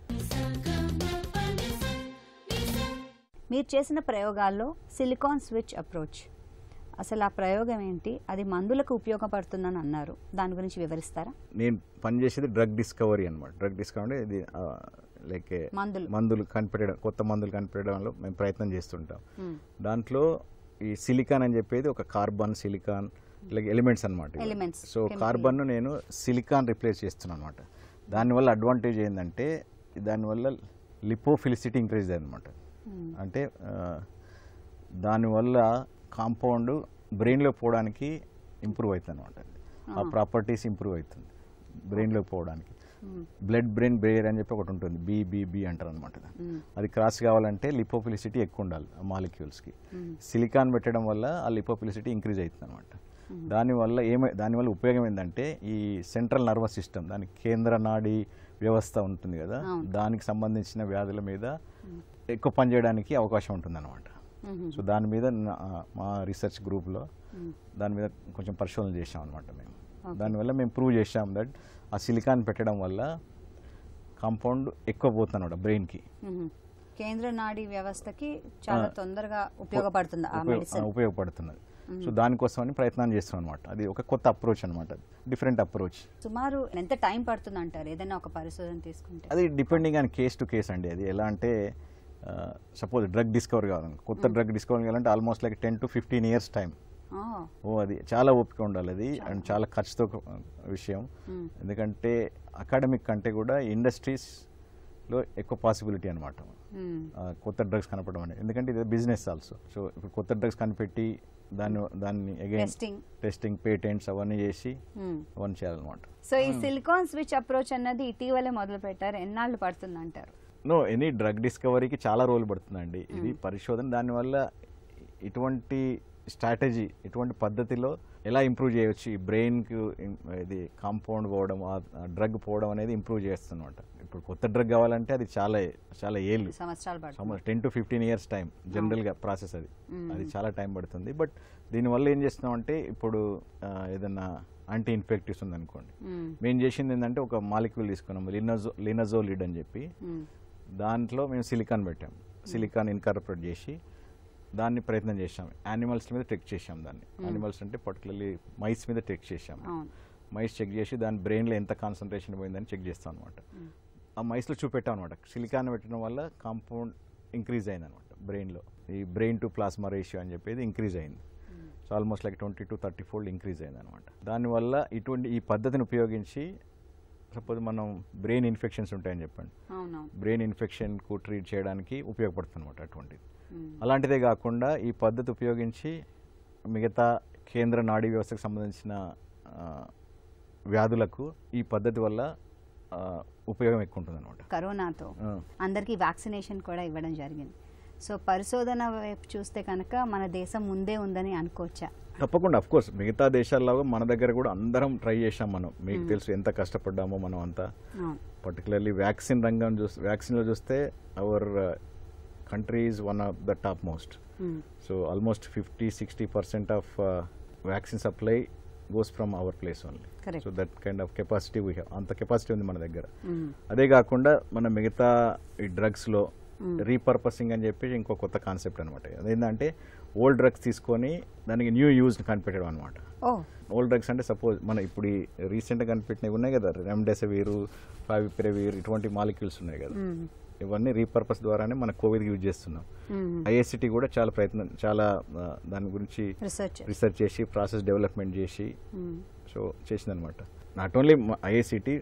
మీరు చేసిన ప్రయోగాల్లో సిలికాన్ స్విచ్ అప్రోచ్ అసలు ఆ ప్రయోగం ఏంటి అది మందులకు ఉపయోగపడుతుందని అన్నారు దాని గురించి వివరిస్తారా నేను పనిచేసేది డ్రగ్ డిస్కవరీ అనమాట డ్రగ్ డిస్కవరీ ఇది లైక్ మందులు మందులు కనిపెట్టడం కొత్త మందులు కనిపెట్టడంలో మేము ప్రయత్నం చేస్తుంటాం Hmm. దాంట్లో ఈ సిలికాన్ అని చెప్పేది ఒక కార్బన్ సిలికాన్ లైక్ ఎలిమెంట్స్ అనమాట Elements, సో chemical. కార్బన్ నేను సిలికాన్ రిప్లేస్ చేస్తున్నాను అనమాట దానివల్ల అడ్వాంటేజ్ ఏంటంటే దానివల్ల లిపోఫిలిసిటీ ఇంక్రీజ్ అనమాట Hmm. అంటే ఆ, దానివల్ల కాంపౌండ్ బ్రెయిన్లో పోవడానికి ఇంప్రూవ్ అవుతుంది అనమాట ఆ ప్రాపర్టీస్ ఇంప్రూవ్ అవుతుంది బ్రెయిన్లో పోవడానికి బ్లడ్ బ్రెయిన్ బేరియర్ అని చెప్పి ఒకటి ఉంటుంది బీబీబీ అంటారు అనమాట అది క్రాస్ కావాలంటే లిపోపిలిసిటీ ఎక్కువ ఉండాలి ఆ మాలిక్యూల్స్కి సిలికాన్ పెట్టడం వల్ల ఆ లిపోపిలిసిటీ ఇంక్రీజ్ అవుతుంది అనమాట దానివల్ల ఏమై దానివల్ల ఉపయోగం ఏంటంటే ఈ సెంట్రల్ నర్వస్ సిస్టమ్ దానికి కేంద్ర నాడీ వ్యవస్థ ఉంటుంది కదా అవును. దానికి సంబంధించిన వ్యాధుల మీద ఎక్కువ పనిచేయడానికి అవకాశం ఉంటుంది అనమాట సో దాని మీద నా- మా రీసెర్చ్ గ్రూప్లో దాని మీద కొంచెం పరిశోధన చేసాం అనమాట మేము దానివల్ల మేము ప్రూవ్ చేసాం దట్ ఆ సిలికాన్ పెట్టడం వల్ల కాంపౌండ్ ఎక్కువ పోతుంది అనమాట బ్రెయిన్కి కేంద్ర నాడీ వ్యవస్థకి చాలా తొందరగా ఉపయోగపడుతుంది ఆ మెడిసిన్ ఉపయోగపడుతున్నది సో దానికోసమని ప్రయత్నం చేస్తాం అనమాట అది ఒక కొత్త అప్రోచ్ అనమాట డిఫరెంట్ అప్రోచ్ సుమారు ఎంత టైం పడుతుంది అంటారు ఏదైనా ఒక పరిశోధన తీసుకుంటే అది depending on case to case అండి అది ఎలా అంటే సపోజ్ డ్రగ్ డిస్కవర్ కావాలి కొత్త డ్రగ్ డిస్కవర్ కావాలంటే almost like ten to fifteen years time ఆ, ఓ అది చాలా ఓపిక ఉండాలి అది అండ్ చాలా ఖర్చుతో కు- విషయం మ్మ్. ఎందుకంటే అకాడమిక్ కంటే కూడా ఇండస్ట్రీస్లో ఎక్కువ పాసిబిలిటీ అనమాట మ్మ్. కొత్త డ్రగ్స్ కనపడడం అనేది ఎందుకంటే ఇది బిజినెస్ ఆల్సో సో ఇప్పుడు కొత్త డ్రగ్స్ కనిపెట్టి దాన్ని దాన్ని అగైన్ టెస్టింగ్ టెస్టింగ్ పేటెంట్స్ అవన్నీ చేసి మ్మ్. అవన్నీ చేయాలన్నమాట సో ఈ సిలికాన్ స్విచ్ అప్రోచ్ అన్నది ఇటీవలే మొదలు పెట్టారు ఎన్నాళ్ళు పడుతుంది అంటారు నో ఎనీ డ్రగ్ డిస్కవరీకి చాలా రోజులు పడుతుందండి ఇది పరిశోధన దానివల్ల ఇటువంటి స్ట్రాటజీ ఇటువంటి పద్ధతిలో ఎలా ఇంప్రూవ్ చేయవచ్చు ఈ బ్రెయిన్కి ఇది కాంపౌండ్ పోవడం ఆ డ్రగ్ పోవడం అనేది ఇంప్రూవ్ చేస్తుందన్నమాట ఇప్పుడు కొత్త డ్రగ్ కావాలంటే అది చాలా చాలా ఏళ్ళు సంవత్సరాలు పడుతుంది ten to fifteen years time జనరల్గా ప్రాసెస్ అది అది చాలా టైం పడుతుంది బట్ దీనివల్ల ఏం చేస్తున్నామంటే ఇప్పుడు ఆ, ఏదన్నా యాంటీ ఇన్ఫెక్టివ్స్ ఉందనుకోండి మ్మ్. మేము చేసింది ఏంటంటే ఒక మాలిక్యూల్ తీసుకున్నాం లినజో లినజోలిడ్ అని చెప్పి మ్మ్. దాంట్లో మేము సిలికాన్ పెట్టాం సిలికాన్ ఇన్కార్పొరేట్ చేసి దాన్ని ప్రయత్నం చేశాం యానిమల్స్ మీద టెక్ చేశాం దాన్ని యానిమల్స్ అంటే పర్టికులర్లీ మైస్ మీద టెక్ చేశాం అవును మైస్ చెక్ చేసి దాని బ్రెయిన్లో ఎంత కాన్సన్ట్రేషన్ పోయిందని చెక్ చేస్తాం అనమాట ఆ మైస్లో చూపెట్టాం అనమాట సిలికాన్ పెట్టడం వల్ల కాంపౌండ్ ఇంక్రీజ్ అయింది అనమాట బ్రెయిన్లో ఈ బ్రెయిన్ టు ప్లాస్మా రేషియో అని చెప్పేది ఇంక్రీజ్ అయింది so almost like twenty to thirty fold increase అయింది అనమాట దానివల్ల ఇటువంటి ఈ పద్ధతిని ఉపయోగించి సపోజ్ మనం బ్రెయిన్ ఇన్ఫెక్షన్స్ ఉంటాయని చెప్పండి అవునవును బ్రెయిన్ ఇన్ఫెక్షన్కు ట్రీట్ చేయడానికి ఉపయోగపడుతుంది అనమాట అటువంటిది మ్మ్. అలాంటిదే కాకుండా ఈ పద్ధతి ఉపయోగించి మిగతా కేంద్ర నాడీ వ్యవస్థకు సంబంధించిన ఆ, వ్యాధులకు ఈ పద్ధతి వల్ల ఆ, ఉపయోగం ఎక్కువ ఉంటుంది అనమాట కరోనాతో అందరికీ వ్యాక్సినేషన్ కూడా ఇవ్వడం జరిగింది సో పరిశోధన వైపు చూస్తే కనుక మన దేశం ముందే ఉందని అనుకోవచ్చా తప్పకుండా అఫ్ కోర్స్ మిగతా దేశాల్లో మన దగ్గర కూడా అందరం ట్రై చేశాం మనం మీకు తెలుసు ఎంత కష్టపడ్డామో మనం అంతా అవును పర్టికులర్లీ వ్యాక్సిన్ రంగం చూస్తే వ్యాక్సిన్లో చూస్తే our country is one of the top most hmm. So almost fifty sixty percent of vaccine supply goes from our place only Correct. So that kind of capacity we have అంత capacity ఉంది మన దగ్గర మ్మ్. అదే కాకుండా మన మిగతా ఈ డ్రగ్స్లో repurposing అని చెప్పి ఇంకో కొత్త కాన్సెప్ట్ అనమాట అదేంటంటే ఓల్డ్ డ్రగ్స్ తీసుకొని దానికి న్యూ యూజ్ కనిపెట్టడం అనమాట ఓ ఓల్డ్ డ్రగ్స్ అంటే సపోజ్ మన ఇప్పుడు ఈ రీసెంట్గా కనిపెట్టినవి ఉన్నాయి కదా రెమ్డెసివిర్ ఫావిపిరవిర్ ఇటువంటి మాలిక్యూల్స్ ఉన్నాయి కదా మ్మ్. ఇవన్నీ రీపర్పస్ ద్వారానే మన కోవిడ్ యూజ్ చేస్తున్నాం మ్మ్. ఐఎస్సిటీ కూడా చాలా ప్రయత్నం చాలా ఆ, దాని గురించి రీసెర్చ్ రీసెర్చ్ చేసి ప్రాసెస్ డెవలప్మెంట్ చేసి మ్మ్. సో చేసిందనమాట నాట్ ఓన్లీ ఐఐసిటీ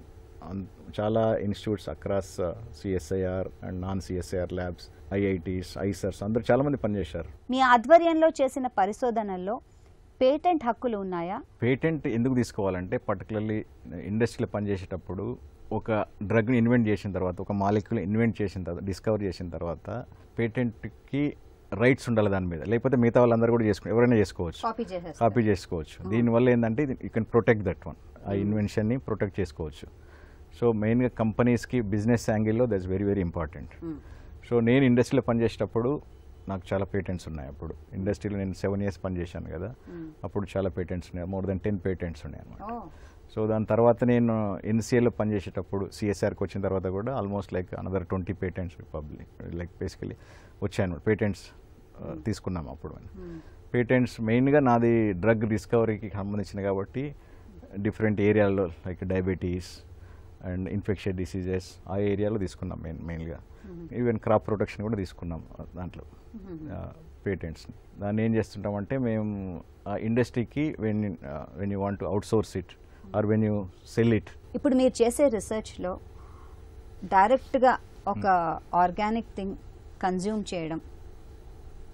చాలా institutes across CSIR and non CSIR labs IITs IISERs అందరూ చాలా మంది పనిచేశారు మీ ఆధ్వర్యంలో చేసిన పరిశోధనల్లో పేటెంట్ హక్కులు ఉన్నాయా పేటెంట్ ఎందుకు తీసుకోవాలంటే పర్టికులర్లీ ఇండస్ట్రీలో పనిచేసేటప్పుడు ఒక డ్రగ్ని ఇన్వెంట్ చేసిన తర్వాత ఒక మాలిక్యూల్ ఇన్వెంట్ చేసిన తర్వాత డిస్కవర్ చేసిన తర్వాత పేటెంట్కి రైట్స్ ఉండాలి దాని మీద లేకపోతే మిగతా వాళ్ళందరూ కూడా చేసుకో ఎవరైనా చేసుకోవచ్చు కాపీ చేసేస్తారు కాపీ చేసుకోవచ్చు దీనివల్ల ఏంటంటే you can protect that one ఆ ఇన్వెన్షన్ని ప్రొటెక్ట్ చేసుకోవచ్చు సో మెయిన్గా కంపెనీస్కి బిజినెస్ యాంగిల్లో that's very very important hmm. So నేను ఇండస్ట్రీలో పనిచేసేటప్పుడు నాకు చాలా పేటెంట్స్ ఉన్నాయి అప్పుడు ఇండస్ట్రీలో నేను సెవెన్ ఇయర్స్ పనిచేశాను కదా మ్మ్. అప్పుడు చాలా పేటెంట్స్ ఉన్నాయి మోర్ దెన్ టెన్ పేటెంట్స్ ఉన్నాయి అనమాట ఓ సో దాని తర్వాత నేను ఎన్సీఏలో పనిచేసేటప్పుడు సిఎస్ఆర్కి వచ్చిన తర్వాత కూడా almost like another twenty patents public like basically వచ్చాను పేటెంట్స్ తీసుకున్నాం అప్పుడు మ్మ్. పేటెంట్స్ మెయిన్గా నాది డ్రగ్ డిస్కవరీకి సంబంధించిన కాబట్టి డిఫరెంట్ ఏరియాల్లో like diabetes and infection diseases ఆ ఏరియాలో తీసుకున్నాం మెయిన్ మెయిన్గా ఈవెన్ క్రాప్ ప్రొటెక్షన్ కూడా తీసుకున్నాం ఆ, దాంట్లో పేటెంట్స్ దాన్ని ఏం చేస్తుంటామంటే మేము ఆ ఇండస్ట్రీకి when when you want to outsource it or when you sell it ఇప్పుడు మీరు చేసే రీసెర్చ్లో డైరెక్ట్గా ఒక ఆర్గానిక్ థింగ్ కన్జ్యూమ్ చేయడం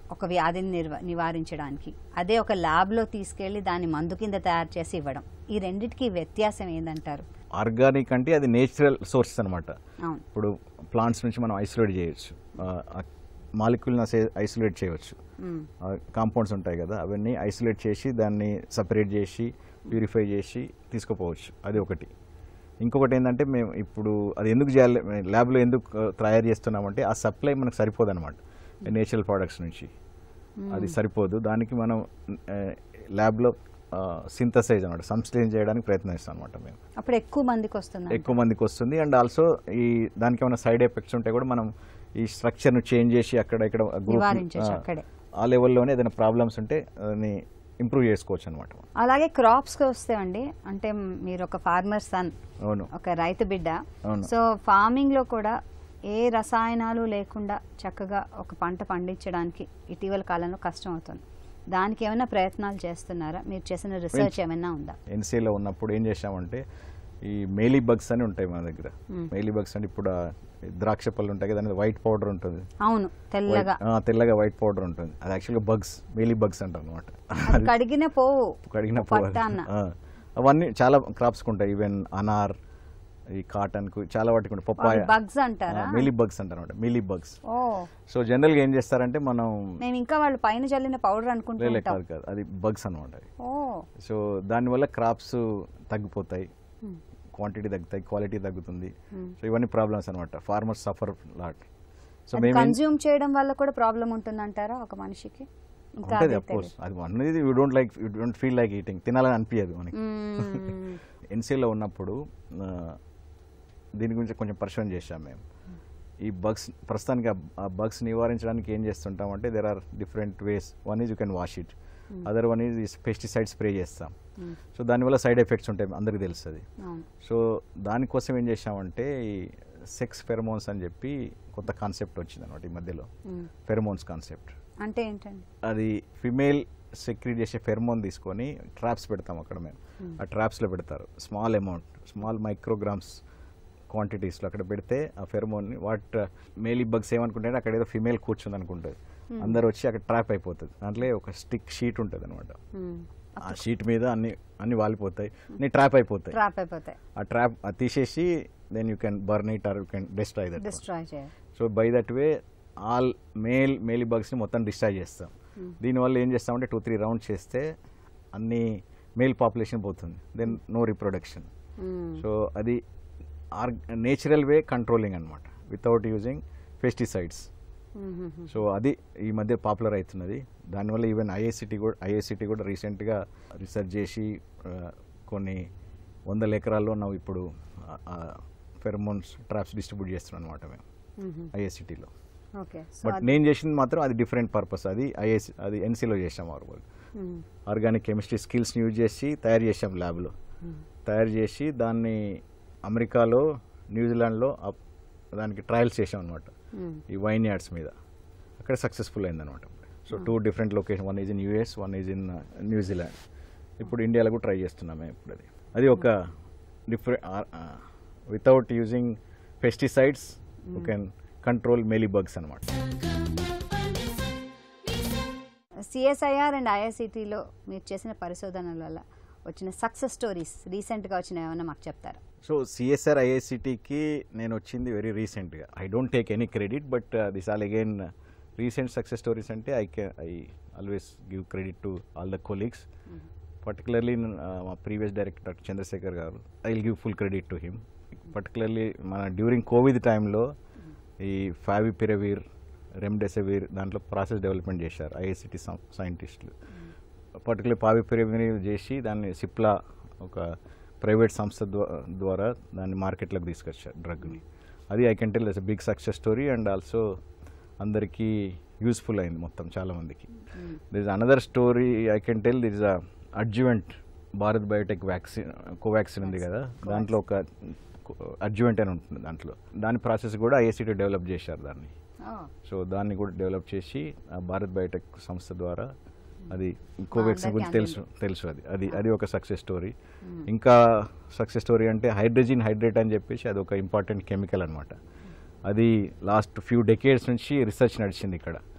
ఒక వ్యాధిని నిర్వ నివారించడానికి అదే ఒక ల్యాబ్లో తీసుకెళ్ళి దాన్ని మందు కింద తయారు చేసి ఇవ్వడం ఈ రెండిటికి వ్యత్యాసం ఏందంటారు ఆర్గానిక్ అంటే అది నేచురల్ సోర్సెస్ అనమాట అవును ఇప్పుడు ప్లాంట్స్ నుంచి మనం ఐసోలేట్ చేయొచ్చు మాలిక్యూల్ని ఐసోలేట్ చేయవచ్చు మ్మ్. కాంపౌండ్స్ ఉంటాయి కదా అవన్నీ ఐసోలేట్ చేసి దాన్ని సపరేట్ చేసి ప్యూరిఫై చేసి తీసుకుపోవచ్చు అది ఒకటి ఇంకొకటి ఏంటంటే మేము ఇప్పుడు అది ఎందుకు చేయాలి ల్యాబ్లో ఎందుకు ఆ, తయారు చేస్తున్నామంటే ఆ సప్లై మనకు సరిపోదు అనమాట నేచురల్ ప్రోడక్ట్స్ నుంచి అది సరిపోదు దానికి మనం ల్యాబ్లో సింథసైజ్ అనమాట సంశ్లేషణ చేయడానికి ప్రయత్నిస్తాం అనమాట మేము అప్పుడు ఎక్కువ మందికి వస్తుంది ఎక్కువ మందికి వస్తుంది అండ్ ఆల్సో ఈ దానికి ఏమైనా సైడ్ ఎఫెక్ట్స్ ఉంటే కూడా మనం ఈ స్ట్రక్చర్ను చేంజ్ చేసి అక్కడ ఇక్కడ group- నివారించొచ్చు ఆ, అక్కడే. ఆ లెవెల్లోనే ఏదైనా ప్రాబ్లమ్స్ ఉంటే దాన్ని ఇంప్రూవ్ చేసుకోవచ్చు అనమాట అలాగే క్రాప్స్కి వస్తే అండి అంటే మీరు ఒక ఫార్మర్ సన్ అవును ఒక రైతు బిడ్డ అవును. సో ఫార్మింగ్ లో కూడా ఏ రసాయనాలు లేకుండా చక్కగా ఒక పంట పండించడానికి ఇటీవల కాలంలో కష్టం అవుతుంది దానికి ఏమైనా ప్రయత్నాలు చేస్తున్నారా మీరు చేసిన రీసెర్చ్ ఏమైనా ఉందా ఎన్సీలో ఉన్నప్పుడు ఏం చేసామంటే ఈ మేలీ బగ్స్ అని ఉంటాయి మన దగ్గర మేలీ బగ్స్ అంటే ఇప్పుడు ఆ ద్రాక్ష పళ్ళు ఉంటాయి కదా వైట్ పౌడర్ ఉంటుంది అవును తెల్లగా White- ఆ, తెల్లగా వైట్ పౌడర్ ఉంటుంది అది యాక్చువల్గా బగ్స్ మేలీ బగ్స్ అంటారు అనమాట అది కడిగిన పోవు కడిగిన పట్ట అన్న. అవన్నీ చాలా క్రాప్స్ ఉంటాయి ఈవెన్ అనార్ ఈ కాటన్ కు చాలా వాటికి ఉంటాయి పప్పాయ బగ్స్ అంటారా మిలీ బగ్స్ అంటారు అనమాట మిలీ బగ్స్ ఓ సో జనరల్గా ఏం చేస్తారంటే మనం నేను ఇంకా వాళ్ళు పైన చల్లిన పౌడర్ అనుకుంటూ లేలే ఉంటాం కాదు కాదు అది బగ్స్ అనమాట ఓ సో దానివల్ల క్రాప్స్ తగ్గిపోతాయి క్వాంటిటీ తగ్గుతాయి క్వాలిటీ తగ్గుతుంది సో ఇవన్నీ ప్రాబ్లమ్స్ అనమాట ఫార్మర్స్ సఫర్ లాట్ సో అది మేము కన్జ్యూమ్ చేయడం వల్ల కూడా ప్రాబ్లం ఉంటుందంటారా ఒక మనిషికి ఇంకా ఉంటుంది అదే అఫ్ కోర్స్ అది అనేది you don't like you don't feel like eating తినాలని అనిపించదు మనకి తెలియదు. మ్మ్. ఎన్సీలో ఉన్నప్పుడు ఆ, దీని గురించి కొంచెం పరిశోధన చేశాం మేము ఈ బగ్స్ ప్రస్తుతానికి ఆ- ఆ బగ్స్ నివారించడానికి ఏం చేస్తుంటాం అంటే there are different ways one is you can wash it other one is pesticide spray చేస్తాం మ్మ్. సో దానివల్ల సైడ్ ఎఫెక్ట్స్ ఉంటాయి అందరికీ తెలుస్తుంది అవును సో దానికోసం ఏం చేసామంటే ఈ సెక్స్ ఫెరమోన్స్ అని చెప్పి కొత్త కాన్సెప్ట్ వచ్చింది అనమాట ఈ మధ్యలో మ్మ్. ఫెరమోన్స్ కాన్సెప్ట్ అంటే ఏంటండి అది ఫిమేల్ సెక్రీట్ చేసే ఫెర్మోన్ తీసుకొని ట్రాప్స్ పెడతాం అక్కడ మేము ఆ ట్రాప్స్లో పెడతారు స్మాల్ అమౌంట్ స్మాల్ మైక్రోగ్రామ్స్ క్వాంటిటీస్లో అక్కడ పెడితే ఆ ఫెర్మోన్ని వాట్ మేలీ బగ్స్ ఏమనుకుంటే అక్కడ ఏదో ఫిమేల్ కూర్చుంది అనుకుంటుంది అందరు వచ్చి అక్కడ ట్రాప్ అయిపోతుంది దాంట్లో ఒక స్టిక్ షీట్ ఉంటుంది అనమాట మ్మ్. ఆ షీట్ మీద అన్ని అన్ని వాలిపోతాయి అన్ని ట్రాప్ అయిపోతాయి ట్రాప్ అయిపోతాయి ఆ ట్రాప్ తీసేసి then you can burn it or you can destroy that destroy చేయాలి so by that way all male mealy బగ్స్ని మొత్తం డిస్ట్రాయ్ చేస్తాం దీనివల్ల ఏం చేస్తామంటే టూ త్రీ రౌండ్స్ చేస్తే అన్ని మేల్ పాపులేషన్ పోతుంది then no reproduction hmm. So అది ఆర్ నేచురల్ వే కంట్రోలింగ్ అనమాట without using pesticides hmm. So అది ఈ మధ్య పాపులర్ అవుతున్నది దానివల్ల ఈవెన్ ఐఏసిటీ కూడా ఐఏసిటీ కూడా రీసెంట్గా రీసెర్చ్ చేసి ఆ, కొన్ని వందల ఎకరాల్లో ನಾವು ఇప్పుడు ఫెరమోన్స్ ట్రాప్స్ డిస్ట్రిబ్యూట్ చేస్తున్నాం అనమాట మేము మ్మ్. ఐఏసిటీలో ఓకే సో బట్ నేను చేసింది మాత్రం అది డిఫరెంట్ పర్పస్ అది ఐఎస్ అది ఎన్సీలో చేసాం our work hmm. Organic chemistry స్కిల్స్ని యూజ్ చేసి తయారు చేసాం ల్యాబ్లో తయారు చేసి దాన్ని అమెరికాలో న్యూజిలాండ్లో అప్- దానికి ట్రయల్స్ చేసాం అనమాట మ్మ్. ఈ వైన్ యార్డ్స్ మీద అక్కడ సక్సెస్ఫుల్ అయిందనమాట so two different location one is in US one is in New Zealand ఇప్పుడు ఇండియాలో కూడా ట్రై చేస్తున్నామే ఇప్పుడు అది అది ఒక different without using pesticides you can control mealy bugs అనమాట సిఎస్ఐఆర్ అండ్ ఐఐసిటీలో మీరు చేసిన పరిశోధనల వల్ల వచ్చిన సక్సెస్ స్టోరీస్ రీసెంట్గా వచ్చిన ఏమైనా మాకు చెప్తారా సో సిఎస్ఆర్ ఐఐసిటీకి నేను వచ్చింది వెరీ రీసెంట్గా I don't take any credit but this all again recent success stories అంటే I can I always give credit to all the colleagues particularly మా previous director Chandrasekhar garu I will give full credit to him particularly మన during COVID టైంలో ఈ favipiravir remdesivir దాంట్లో process development చేశారు IICT సైంటిస్టులు particular favipiravir చేసి దాన్ని సిప్లా ఒక ప్రైవేట్ సంస్థ ద్వా- ద్వారా దాన్ని మార్కెట్లోకి తీసుకొచ్చారు డ్రగ్ని అది I can tell is big success story and also అందరికీ యూస్ఫుల్ అయింది మొత్తం చాలామందికి this is another story I can tell this uh adjuvant Bharat Biotech vaccine Covaxin ఉంది కదా దాంట్లో ఒక అడ్జువెంట్ అని ఉంటుంది దాంట్లో దాని ప్రాసెస్ కూడా ఐఎస్సిటీ డెవలప్ చేశారు దాన్ని సో దాన్ని కూడా డెవలప్ చేసి ఆ భారత్ బయోటెక్ సంస్థ ద్వారా అది కోవాక్సిన్ గురించి అందరికీ తెలుసు తెలుసు అది అది అది ఒక సక్సెస్ స్టోరీ ఇంకా సక్సెస్ స్టోరీ అంటే హైడ్రోజిన్ హైడ్రేట్ అని చెప్పేసి అది ఒక ఇంపార్టెంట్ కెమికల్ అనమాట అది లాస్ట్ ఫ్యూ డెకేడ్స్ నుంచి రీసెర్చ్ నడిచింది ఇక్కడ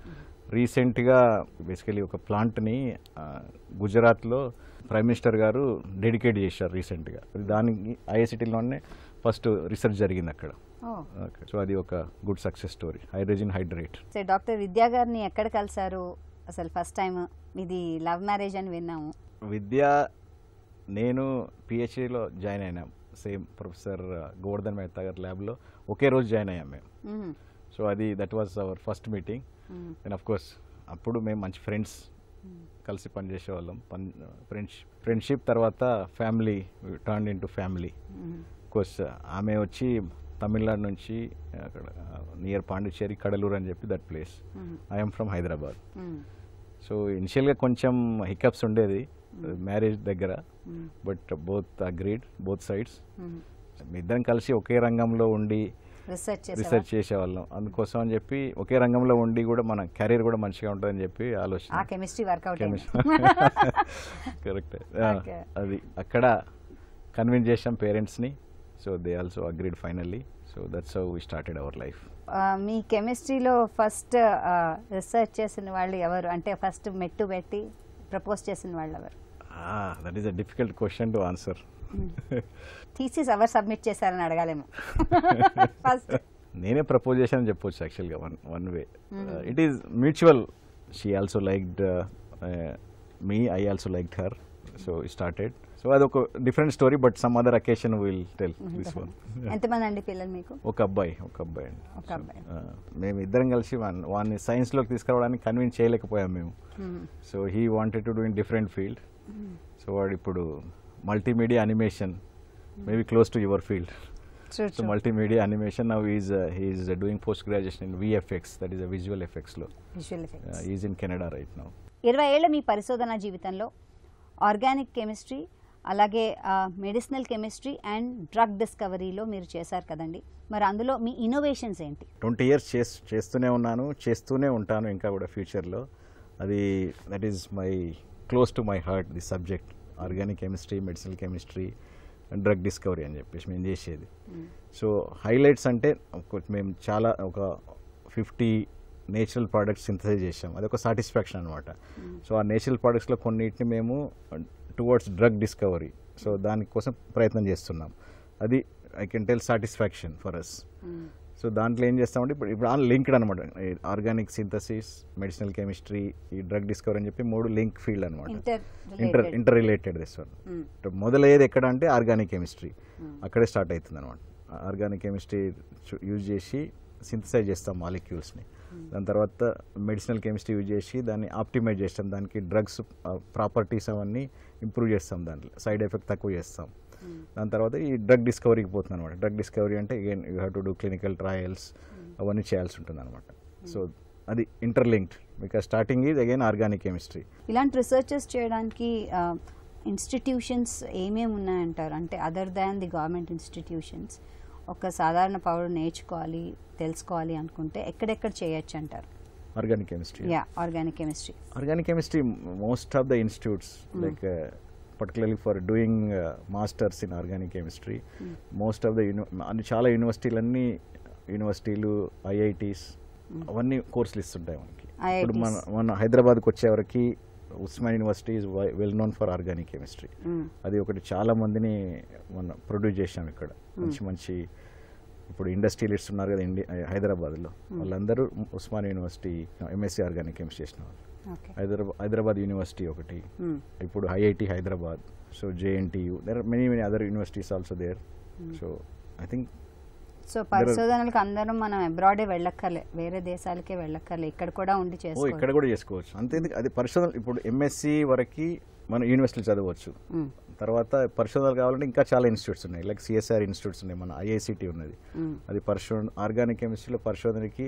రీసెంట్గా బేసికలీ ఒక ప్లాంట్ని గుజరాత్లో ప్రైమ్ మినిస్టర్ గారు డెడికేట్ చేశారు రీసెంట్గా దానికి ఐఐసిటీలోనే ఫస్ట్ రీసెర్చ్ జరిగింది అక్కడ ఓ సో అది ఒక good success story hydrazine hydrate so doctor Vidya గారిని ఎక్కడ కలిసారు అసలు ఫస్ట్ టైం ఇది లవ్ మ్యారేజ్ అని విన్నాము విద్య నేను పిహెచ్డిలో జాయిన్ అయినాం సేమ్ ప్రొఫెసర్ గోవర్ధన్ మెహతా గారి ల్యాబ్లో ఒకే రోజు జాయిన్ అయ్యాం మేము మ్మ్. సో అది that was our first meeting hmm. And of course అప్పుడు మేము మంచి ఫ్రెండ్స్ కలిసి పనిచేసే వాళ్ళం పని ఫ్రెండ్స్ ఫ్రెండ్షిప్ తర్వాత family turn into family hmm. Course ఆమె వచ్చి తమిళనాడు నుంచి అక్కడ నియర్ పాండిచ్చేరి కడలూరు అని చెప్పి that place hmm. I'm from Hyderabad hmm. So ఇనిషియల్గా కొంచెం హికప్స్ ఉండేది మ్యారేజ్ దగ్గర hmm. But both agreed both sides hmm. మీ ఇద్దరం కలిసి ఒకే రంగంలో ఉండి రీసెర్చ్ చేసావా? రీసెర్చ్ చేసేవాళ్ళం అందుకోసం అని చెప్పి ఒకే రంగంలో ఉండి కూడా మన కెరీర్ కూడా మంచిగా ఉంటుందని చెప్పి ఆ ఆలోచన కెమిస్ట్రీ వర్కౌట్ కరెక్ట్ Okay. అది అక్కడ కన్విన్స్ చేసాం పేరెంట్స్ని so they also agreed finally so that's how we started our life మీ కెమిస్ట్రీలో ఫస్ట్ రీసెర్చ్ చేసిన వాళ్ళు ఎవరు అంటే ఫస్ట్ మెట్టు పెట్టి ప్రపోజ్ చేసిన వాళ్ళు ఎవరు that is a difficult question to answer thesis ఎవరు సబ్మిట్ చేశారని అడగాలేము ఫస్ట్ నేనే ప్రపోజ్ చేశానని చెప్పొచ్చు యాక్చువల్గా one one way it is mutual she also liked me I also liked her so started so అదొక different story but some other occasion will tell this one ఎంతమంది అండి పిల్లలు మీకు ఒక అబ్బాయి ఒక అబ్బాయి అండి ఒక అబ్బాయి. ఆ, మేము ఇద్దరం కలిసి వాన్- వాడిని సైన్స్లోకి తీసుకురావడానికి కన్విన్స్ చేయలేకపోయాం మేము మ్మ్. So he wanted to do in different field so వాడు ఇప్పుడు multimedia animation maybe close to your field True, so true. Multimedia animation now is he is doing post graduation in VFX that is visual ఎఫెక్ట్స్లో Visual effects. Is in Canada right now ఇరవై ఏళ్ల మీ పరిశోధన జీవితంలో organic chemistry అలాగే medicinal chemistry and drug డిస్కవరీలో మీరు చేశారు కదండి మరి అందులో మీ ఇన్నోవేషన్స్ ఏంటి ట్వంటీ ఇయర్స్ చేస్ చేస్తూనే ఉన్నాను చేస్తూనే ఉంటాను ఇంకా కూడా ఫ్యూచర్లో అది that is my close to my heart the subject organic chemistry medicinal chemistry drug discovery అని చెప్పేసి మేము చేసేది సో హైలైట్స్ అంటే ఒక- మేము చాలా ఒక ఫిఫ్టీ నేచురల్ ప్రోడక్ట్స్ సింథసైజ్ చేసాం అదొక సాటిస్ఫాక్షన్ అనమాట సో ఆ నేచురల్ ప్రోడక్ట్స్లో కొన్నిటిని మేము టువర్డ్స్ డ్రగ్ డిస్కవరీ సో దానికోసం ప్రయత్నం చేస్తున్నాం అది I can tell satisfaction for us so దాంట్లో ఏం చేస్తామంటే ఇప్పుడు ఇప్పుడు లింక్డ్ అనమాట ఆర్గానిక్ సింథసిస్ మెడిసినల్ కెమిస్ట్రీ ఈ డ్రగ్ డిస్కవరీ అని చెప్పి మూడు లింక్ ఫీల్డ్ అనమాట inter inter interrelated this one మొదలయ్యేది ఎక్కడ అంటే ఆర్గానిక్ కెమిస్ట్రీ అక్కడే స్టార్ట్ అవుతుంది అనమాట ఆర్గానిక్ కెమిస్ట్రీ యూజ్ చేసి సింథసైజ్ చేస్తాం మాలిక్యూల్స్ని దాని తర్వాత మెడిసినల్ కెమిస్ట్రీ యూజ్ చేసి దాన్ని ఆప్టిమైజ్ చేస్తాం దానికి డ్రగ్స్ ప్రాపర్టీస్ అవన్నీ ఇంప్రూవ్ చేస్తాం దాంట్లో సైడ్ ఎఫెక్ట్ తక్కువ చేస్తాం దాని తర్వాత ఈ డ్రగ్ డిస్కవరీకి పోతుంది అనమాట డ్రగ్ డిస్కవరీ అంటే again you have to do clinical trials అవన్నీ చేయాల్సి ఉంటుంది అనమాట సో అది interlinked because starting is again organic chemistry ఇలాంటి రీసెర్చెస్ చేయడానికి ఇన్స్టిట్యూషన్స్ ఏమేమి ఉన్నాయంటారు అంటే other than the government institutions ఒక సాధారణ పౌరుడు నేర్చుకోవాలి తెలుసుకోవాలి అనుకుంటే ఎక్కడెక్కడ చేయొచ్చు అంటారు organic chemistry yeah organic chemistry organic chemistry m- most of the institutes like uh, particularly for doing uh, masters in organic chemistry most of the uni- అన్ని చాలా యూనివర్సిటీలన్నీ యూనివర్సిటీలు ఐఐటీస్ అవన్నీ కోర్సులు ఇస్తుంటాయి మనకి ఇప్పుడు మన IITs. మన హైదరాబాద్కి వచ్చేవరకు Osman university is well known for organic chemistry అది ఒకటి చాలా మందిని మనం ప్రొడ్యూస్ చేసాం ఇక్కడ మంచి మంచి ఇప్పుడు ఇండస్ట్రియలిస్ట్ ఉన్నారు కదా ఇండి హైదరాబాద్లో వాళ్ళందరూ Osman university MSc organic chemistry చేసిన వాళ్ళు ఓకే హైదరాబాద్ హైదరాబాద్ యూనివర్సిటీ ఒకటి ఇప్పుడు IIT Hyderabad so JNTU there are many many other universities also there so I think so పరిశోధనలకు అందరం మనం అబ్రాడే వెళ్ళక్కర్లే వేరే దేశాలకే వెళ్ళక్కర్లే ఇక్కడ కూడా ఉండి ఓ ఇక్కడ చేసుకోవచ్చు కూడా చేసుకోవచ్చు అంతే అది పరిశోధన ఇప్పుడు ఎంఎస్సి వరకు మనం యూనివర్సిటీలు చదవచ్చు మ్మ్. తర్వాత పరిశోధనలు కావాలంటే ఇంకా చాలా ఇన్స్టిట్యూట్స్ ఉన్నాయి లైక్ సిఎస్ఆర్ ఇన్స్టిట్యూట్స్ ఉన్నాయి మన ఐఐసిటీ ఉన్నది మ్మ్. అది పరిశోధన ఆర్గానిక్ కెమిస్ట్రీలో పరిశోధనకి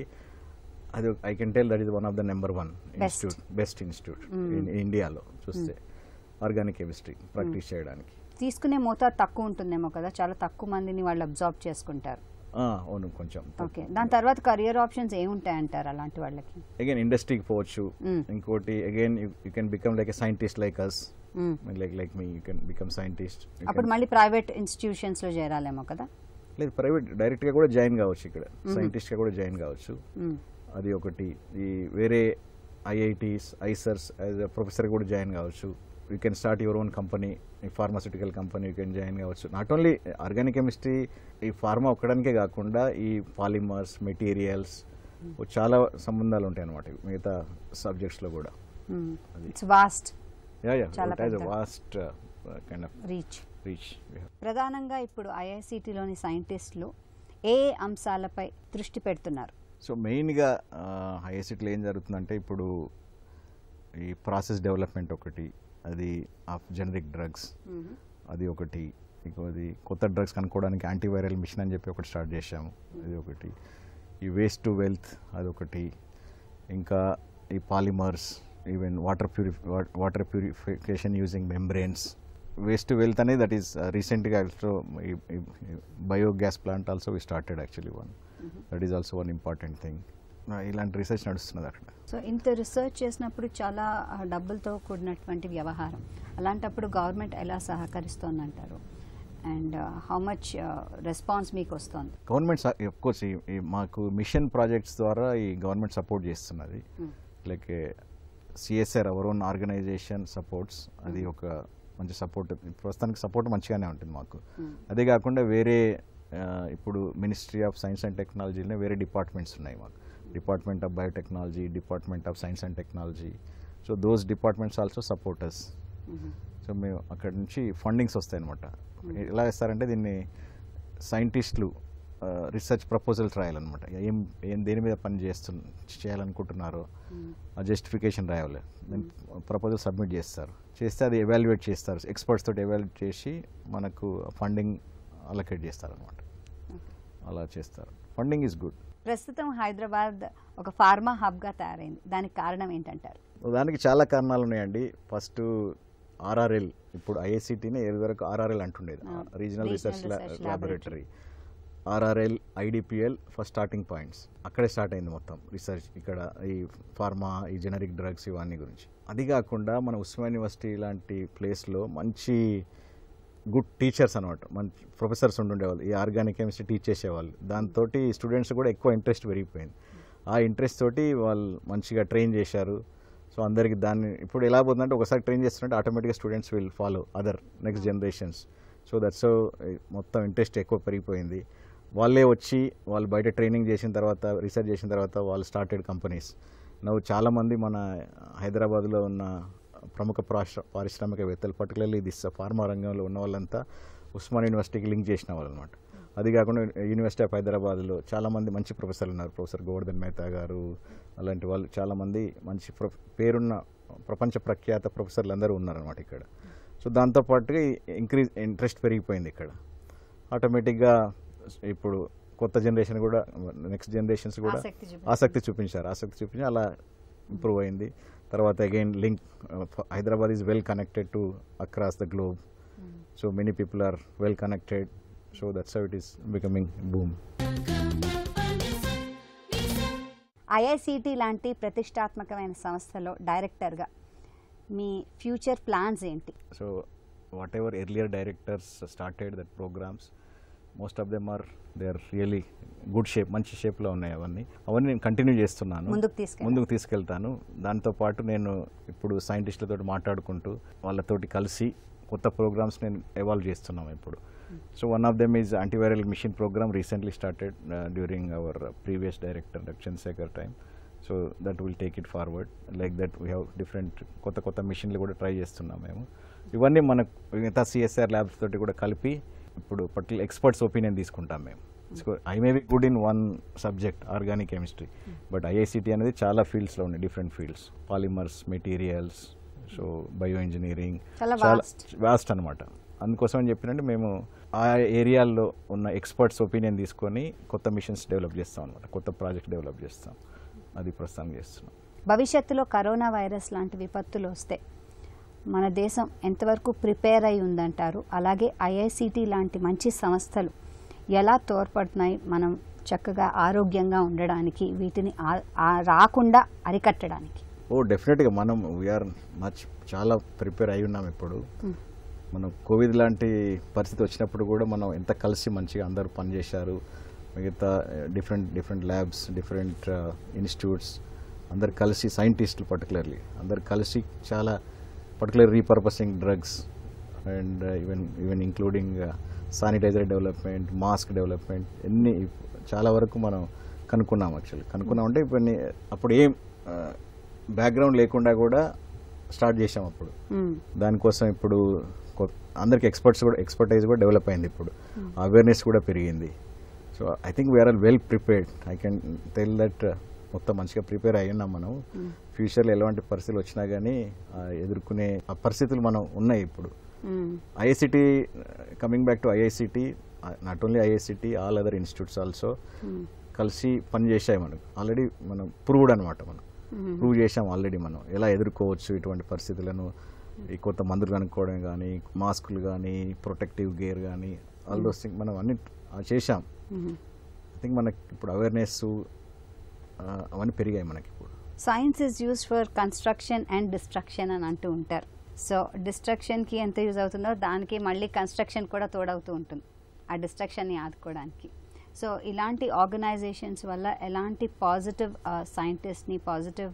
అది I can tell that is one of the number one institute best institute in ఇండియాలో చూస్తే ఆర్గానిక్ కెమిస్ట్రీ ప్రాక్టీస్ చేయడానికి తీసుకునే మోతాదు తక్కువ ఉంటుందేమో కదా చాలా తక్కువ మందిని వాళ్ళు అబ్జార్బ్ చేసుకుంటారు ఆ, అవును కొంచెం ఓకే దాని తర్వాత కెరియర్ ఆప్షన్స్ ఏముంటాయంటారు అలాంటి వాళ్ళకి అగైన్ ఇండస్ట్రీకి పోవచ్చు మ్మ్. ఇంకోటి again you can become like a scientist like us hmm. Like like me you can become scientist అప్పుడు మళ్ళీ ప్రైవేట్ ఇన్స్టిట్యూషన్స్ లో చేరాలేమో కదా లేదు ప్రైవేట్ డైరెక్ట్గా కూడా జాయిన్ కావచ్చు ఇక్కడ సైంటిస్ట్గా కూడా జాయిన్ కావచ్చు మ్మ్. అది ఒకటి ఈ వేరే IITs IISERs as a professor కూడా జాయిన్ కావచ్చు you can start your own company ఈ pharmaceutical company you can join కావచ్చు నాట్ ఓన్లీ ఆర్గానిక్ కెమిస్ట్రీ ఈ ఫార్మా ఒక్కడానికే కాకుండా ఈ పాలిమర్స్ మెటీరియల్స్ చాలా సంబంధాలు ఉంటాయి అన్నమాట మిగతా సబ్జెక్ట్స్లో కూడా ఇట్స్ వాస్ట్ యా యా చాలా ఇట్ హ్యాస్ పెద్ద. Vast kind of reach reach ప్రధానంగా ఇప్పుడు ఐఐసిటిలోని సైంటిస్టులు ఏ ఏ అంశాలపై దృష్టి పెడుతున్నారు సో మెయిన్గా ఐఐసిటీలో ఏం జరుగుతుందంటే ఇప్పుడు ఈ ప్రాసెస్ డెవలప్మెంట్ ఒకటి అది ఆఫ్ జనరిక్ డ్రగ్స్ అది ఒకటి ఇంకోది కొత్త డ్రగ్స్ కనుక్కోవడానికి యాంటీవైరల్ మిషన్ అని చెప్పి ఒకటి స్టార్ట్ చేశాము అది ఒకటి ఈ వేస్ట్ టు వెల్త్ అదొకటి ఇంకా ఈ పాలిమర్స్ ఈవెన్ వాటర్ ప్యూరిఫి water purification using membranes waste to wealth అనేది దట్ ఈస్ రీసెంట్గా also biogas plant also we started actually one that is also one important thing ఇలాంటి రీసెర్చ్ నడుస్తున్నది అక్కడ సో ఇంత రీసెర్చ్ చేసినప్పుడు చాలా ఆ, డబ్బులతో కూడినటువంటి వ్యవహారం అలాంటప్పుడు గవర్నమెంట్ ఎలా సహకరిస్తోందంటారు అండ్ హౌ మచ్ రెస్పాన్స్ మీకు వస్తుంది గవర్నమెంట్ కోర్స్ ఈ మాకు మిషన్ ప్రాజెక్ట్స్ ద్వారా ఈ గవర్నమెంట్ సపోర్ట్ చేస్తున్నది Hmm. Like CSR our own organization supports అది ఒక మంచి సపోర్ట్ ప్రస్తుతానికి సపోర్ట్ మంచిగానే ఉంటుంది మాకు Hmm. అదే కాకుండా వేరే ఆ, ఇప్పుడు మినిస్ట్రీ ఆఫ్ సైన్స్ అండ్ టెక్నాలజీలో వేరే డిపార్ట్మెంట్స్ ఉన్నాయి మాకు department of biotechnology department of science and technology so those departments also supporters so మేము అక్కడ నుంచి ఫండింగ్స్ వస్తాయి అనమాట ఎలా ఇస్తారంటే దీన్ని సైంటిస్టులు రీసెర్చ్ ప్రపోజల్స్ రాయాలన్నమాట ఏం ఏం దేని మీద పని చేస్తు చేయాలనుకుంటున్నారో ఆ జస్టిఫికేషన్ రాయాలి దెన్ ప్రపోజల్ సబ్మిట్ చేస్తారు చేస్తే అది ఎవాల్యుయేట్ చేస్తారు ఎక్స్పర్ట్స్ తోటి ఎవాల్యుయేట్ చేసి మనకు ఫండింగ్ అలొకేట్ చేస్తారు అనమాట అలా చేస్తారు ఫండింగ్ ఈజ్ గుడ్ ప్రస్తుతం హైదరాబాద్ ఒక ఫార్మా హబ్గా తయారైంది దానికి కారణం ఏంటంటారు దానికి చాలా కారణాలు ఉన్నాయండి ఫస్ట్ ఆర్ఆర్ఎల్ ఇప్పుడు ఐఐసిటీని ఏది వరకు ఆర్ఆర్ఎల్ అంటుండేది ఆ, regional Regional research Research laboratory RRL IDPL first starting points అక్కడే స్టార్ట్ అయింది మొత్తం రీసెర్చ్ ఇక్కడ ఈ ఫార్మా ఈ జెనరిక్ డ్రగ్స్ ఇవన్నీ గురించి అది కాకుండా మన ఉస్మాన్ యూనివర్సిటీ లాంటి ప్లేస్లో మంచి గుడ్ టీచర్స్ అనమాట మంచి ప్రొఫెసర్స్ ఉంటుండేవాళ్ళు ఈ ఆర్గానిక్ కెమిస్ట్రీ టీచ్ చేసేవాళ్ళు దాంతో స్టూడెంట్స్ కూడా ఎక్కువ ఇంట్రెస్ట్ పెరిగిపోయింది ఆ ఇంట్రెస్ట్ తోటి వాళ్ళు మంచిగా ట్రైన్ చేశారు సో అందరికి దాన్ని ఇప్పుడు ఎలా పోతుందంటే ఒకసారి ట్రైన్ చేస్తుంటే ఆటోమేటిక్గా students will follow other next generations so that's మొత్తం ఇంట్రెస్ట్ ఎక్కువ పెరిగిపోయింది వాళ్ళే వచ్చి వాళ్ళు బయట ట్రైనింగ్ చేసిన తర్వాత రీసెర్చ్ చేసిన తర్వాత వాళ్ళు స్టార్టెడ్ కంపెనీస్ నవ్వు చాలామంది మన హైదరాబాద్లో ఉన్న ప్రముఖ ప్రాశ్ర పారిశ్రామికవేత్తలు పర్టికులర్లీ దిస్ ఫార్మా రంగంలో ఉన్న వాళ్ళంతా ఉస్మాన్ యూనివర్సిటీకి లింక్ చేసిన వాళ్ళు అనమాట అది కాకుండా యూనివర్సిటీ ఆఫ్ హైదరాబాద్లో చాలామంది మంచి ప్రొఫెసర్లు ఉన్నారు ప్రొఫెసర్ గోవర్ధన్ మెహతా గారు అలాంటి వాళ్ళు చాలామంది మంచి ప్రొ పేరున్న ప్రపంచ ప్రఖ్యాత ప్రొఫెసర్లు అందరూ ఉన్నారనమాట ఇక్కడ సో దాంతోపాటుగా ఇంక్రీజ్ ఇంట్రెస్ట్ పెరిగిపోయింది ఇక్కడ ఆటోమేటిక్గా ఇప్పుడు కొత్త జనరేషన్ కూడా నెక్స్ట్ జనరేషన్స్ కూడా ఆసక్తి చూపించారు. ఆసక్తి చూపించారు ఆసక్తి చూపించి అలా ఇంప్రూవ్ అయింది తర్వాత again link Hyderabad is well connected to across the globe so many people are well connected so that's how it is becoming boom IICT లాంటి ప్రతిష్టాత్మకమైన సంస్థలో డైరెక్టర్గా మీ ఫ్యూచర్ ప్లాన్స్ ఏంటి so whatever earlier directors started that programs most of them are they are really good shape మంచి షేప్లో ఉన్నాయి అవన్నీ అవన్నీ నేను కంటిన్యూ చేస్తున్నాను ముందుకు తీసుకెళ్ళాలి. ముందుకు తీసుకెళ్తాను దాంతోపాటు నేను ఇప్పుడు సైంటిస్టులతో మాట్లాడుకుంటూ వాళ్ళతోటి కలిసి కొత్త ప్రోగ్రామ్స్ నేను ఎవాల్వ్ చేస్తున్నాం ఇప్పుడు so one of them is antiviral mission program recently started during our previous director doctor Chandrashekhar time so that will take it forward like that we have different కొత్త కొత్త మిషన్లు కూడా ట్రై చేస్తున్నాం మేము ఇవన్నీ మన మిగతా సిఎస్ఆర్ ల్యాబ్స్ తోటి కూడా కలిపి ఇప్పుడు పర్టికులర్ ఎక్స్పర్ట్స్ ఒపీనియన్ తీసుకుంటాం మేము I may be good in one subject organic chemistry but IICT అనేది చాలా ఫీల్డ్స్లో ఉన్నాయి different fields polymers materials so bio engineering చాలా vast. వాస్ట్ అనమాట అందుకోసం అని చెప్పినట్టు మేము ఆ ఏరియాల్లో ఉన్న ఎక్స్పర్ట్స్ ఒపీనియన్ తీసుకొని కొత్త మిషన్స్ డెవలప్ చేస్తాం అనమాట కొత్త ప్రాజెక్ట్ డెవలప్ చేస్తాం అది ప్రస్తుతం చేస్తున్నాం భవిష్యత్తులో కరోనా వైరస్ లాంటి విపత్తులు వస్తే మన దేశం ఎంతవరకు ప్రిపేర్ అయి ఉందంటారు అలాగే ఐఐసిటి లాంటి మంచి సంస్థలు ఎలా తోడ్పడుతున్నాయి మనం చక్కగా ఆరోగ్యంగా ఉండడానికి వీటిని ఆ- ఆ రాకుండా అరికట్టడానికి ఓ డెఫినెట్గా మనం వీఆర్ మచ్ చాలా ప్రిపేర్ అయి ఉన్నాం ఇప్పుడు మనం కోవిడ్ లాంటి పరిస్థితి వచ్చినప్పుడు కూడా మనం ఎంత కలిసి మంచిగా అందరూ పనిచేశారు మిగతా different different labs different institutes అందరు కలిసి సైంటిస్టులు పర్టికులర్లీ అందరు కలిసి చాలా particular repurposing drugs and even even including sanitizer development mask development ఎన్ని చాలా వరకు మనం కనుక్కున్నాం యాక్చువల్లీ కనుక్కున్నాం అంటే ఇప్పుడు అప్పుడు ఏం బ్యాక్గ్రౌండ్ లేకుండా కూడా స్టార్ట్ చేసాం అప్పుడు మ్మ్. దానికోసం ఇప్పుడు కొ- అందరికి ఎక్స్పర్ట్స్ కూడా ఎక్స్పర్టైజ్ కూడా డెవలప్ అయింది ఇప్పుడు అవేర్నెస్ కూడా పెరిగింది so I think we are well prepared I can tell that మొత్తం మంచిగా ప్రిపేర్ అయి ఉన్నాం మనం ఫ్యూచర్లో ఎలాంటి పరిస్థితులు వచ్చినా కానీ ఎదుర్కొనే ఆ పరిస్థితులు మనం ఉన్నాయి ఇప్పుడు hmm. IICT coming back to IICT not only IICT all other institutes also hmm. కలిసి పని చేశాయి మనకు ఆల్రెడీ మనం ప్రూవ్డ్ అనమాట మనం మ్మ్. ప్రూవ్ చేసాం ఆల్రెడీ మనం ఎలా ఎదుర్కోవచ్చు ఇటువంటి పరిస్థితులను ఈ కొత్త మందులు కనుక్కోవడం కానీ మాస్కులు కానీ ప్రొటెక్టివ్ గేర్ కానీ ఆల్ దోస్ థింగ్ మనం అన్ని ఆ, చేశాం మ్మ్. ఐ థింక్ మనకి ఇప్పుడు అవేర్నెస్ అవన్నీ పెరిగాయి మనకి ఇప్పుడు science is used for construction and destruction అని అంటూ ఉంటారు సో డిస్ట్రక్షన్కి ఎంత యూజ్ అవుతుందో దానికి మళ్ళీ కన్స్ట్రక్షన్ కూడా తోడవుతూ ఉంటుంది ఆ డిస్ట్రక్షన్ని ఆదుకోవడానికి సో ఇలాంటి ఆర్గనైజేషన్స్ వల్ల ఎలాంటి పాజిటివ్ సైంటిస్ట్ని పాజిటివ్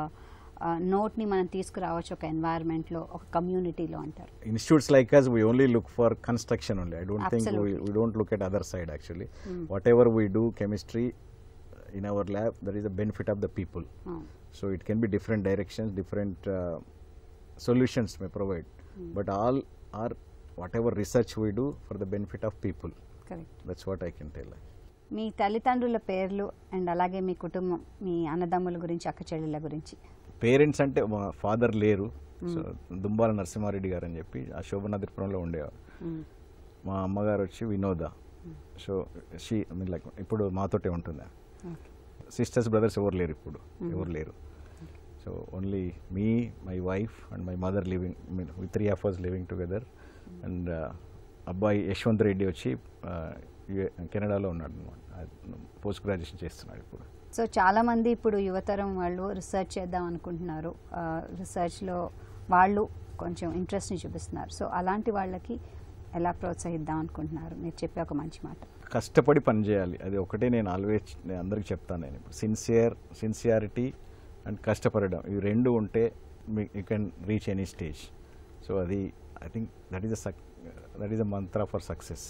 నోట్ని మనం తీసుకురావచ్చు ఒక ఎన్వైర్న్మెంట్లో ఒక కమ్యూనిటీలో అంటారు institutes like us we only look for construction only I don't think Absolutely. We don't look at other side actually Mm. Whatever we do chemistry in our lab that is the benefit of the people అవును. So it can be different directions, different uh, solutions may provide, but all are whatever research we do for the benefit of people. Correct That's what I can tell. మీ తల్లిదండ్రుల పేర్లు and అలాగే మీ కుటుంబం మీ అన్నదమ్ముల గురించి అక్క చెల్లెళ్ళ గురించి పేరెంట్స్ అంటే మా ఫాదర్ లేరు సో దుంబాల నరసింహారెడ్డి గారు అని చెప్పి ఆ శోభనాద్రిపురంలో ఉండేవారు మ్మ్. మా అమ్మగారు వచ్చి వినోద సో షీ మీన్ లైక్ ఇప్పుడు మాతోటే ఉంటుంది ఓకే సిస్టర్స్ బ్రదర్స్ ఎవరు లేరు ఇప్పుడు ఎవరు లేరు so only me my wife and my mother living mean with three of ours living together and అబ్బాయి యశ్వంత్ రెడ్డి వచ్చి uh, యు- కెనడాలో ఉన్నాడు అనమాట పోస్ట్ గ్రాడ్యుయేషన్ చేస్తున్నాడు ఇప్పుడు సో చాలా మంది ఇప్పుడు యువతరం వాళ్ళు రీసెర్చ్ చేద్దాం అనుకుంటున్నారు ఆ, రీసెర్చ్లో వాళ్ళు కొంచెం ఇంట్రెస్ట్ని చూపిస్తున్నారు సో అలాంటి వాళ్ళకి ఎలా ప్రోత్సహిద్దాం అనుకుంటున్నారు మీరు చెప్పే ఒక మంచి మాట కష్టపడి పని చేయాలి అది ఒకటే నేను ఆల్వేస్ నేను అందరికి చెప్తాను నేను ఇప్పుడు సిన్సియర్ సిన్సియారిటీ అండ్ కష్టపడడం ఇవి రెండు ఉంటే మీ you can reach any stage so అది ఐ థింక్ దట్ ఈస్ సక్ that is a mantra for success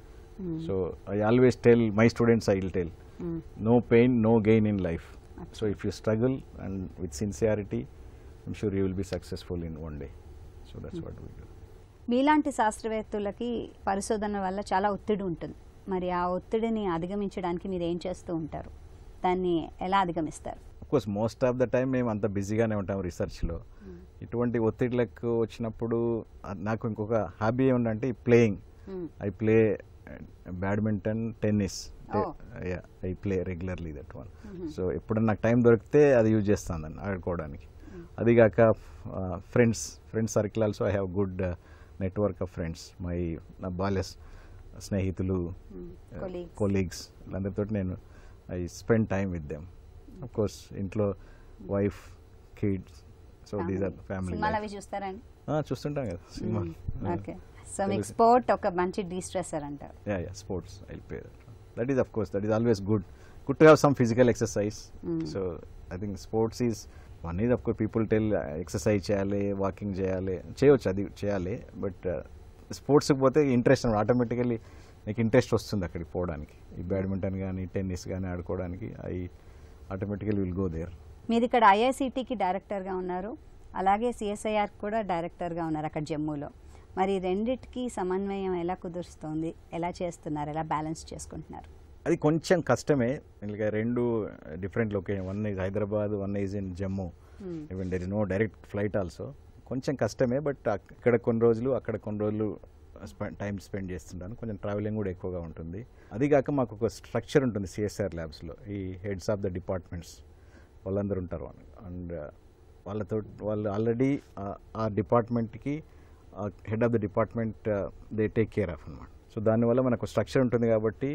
so I always tell my students I will tell hmm. no pain, no gain in life. So if you struggle and with sincerity, I'm sure you will be successful in one day. So that's what we do. మీలాంటి శాస్త్రవేత్తలకి పరిశోధన వల్ల చాలా ఒత్తిడి ఉంటుంది మరి ఆ ఒత్తిడిని అధిగమించడానికి మీరు ఏం చేస్తూ ఉంటారు దాన్ని ఎలా అధిగమిస్తారు Of course, most of the time మేము అంత బిజీగానే ఉంటాం రీసెర్చ్లో ఇటువంటి ఒత్తిడిలకు వచ్చినప్పుడు ఆ, నాకు ఇంకొక హాబీ ఏమంటే playing hmm. I play badminton tennis Oh. I play regularly that one so ఎప్పుడన్నా నాకు టైం దొరికితే అది యూజ్ చేస్తాను దాన్ని ఆడుకోవడానికి అది కాక friends friends circle also I have good network of friends my నా బాల్య స్- స్నేహితులు Colleagues. కొలీగ్స్ అందరితో నేను I spend time with them of course ఇంట్లో wife kids so these are family సినిమాలు అవి చూస్తారండి చూస్తుంటాం కదా సినిమా ఓకే సో మీకు స్పోర్ట్ ఒక మంచి డీస్ట్రెసర్ అంటారు yeah yeah sports i'll pay that that is of course that is always good good to have some physical exercise Mm. so i think sports is one is of course people tell uh, exercise చేయాలి walking చేయాలి చేయవచ్చు అది చేయాలి but స్పోర్ట్స్కి పోతే interest automatically నీకు interest వస్తుంది అక్కడికి పోవడానికి ఈ బ్యాడ్మింటన్ కానీ టెన్నిస్ కానీ ఆడుకోవడానికి I automatically will go there మీరు ఇక్కడ ఐఐసిటికి డైరెక్టర్గా ఉన్నారు అలాగే సిఎస్ఐఆర్ కూడా డైరెక్టర్గా ఉన్నారు అక్కడ జమ్మూలో మరి రెండిటికి సమన్వయం ఎలా కుదురుస్తోంది ఎలా చేస్తున్నారు ఎలా బ్యాలెన్స్ చేసుకుంటున్నారు అది కొంచెం కష్టమే ఇంకా రెండు different location one is Hyderabad one is in Jammu Hmm. Even there is no direct flight also కొంచెం కష్టమే బట్ ఇక్కడ కొన్ని రోజులు అక్కడ కొన్ని రోజులు టైం స్పెండ్ చేస్తుంటాను కొంచెం ట్రావెలింగ్ కూడా ఎక్కువగా ఉంటుంది అది కాక మాకు ఒక స్ట్రక్చర్ ఉంటుంది సిఎస్ఆర్ ల్యాబ్స్లో ఈ హెడ్స్ ఆఫ్ ద డిపార్ట్మెంట్స్ వాళ్ళందరూ ఉంటారు అండ్ వాళ్ళతో వాళ్ళు ఆల్రెడీ ఆ డిపార్ట్మెంట్కి head of the department they take care of అనమాట సో దానివల్ల మనకు స్ట్రక్చర్ ఉంటుంది కాబట్టి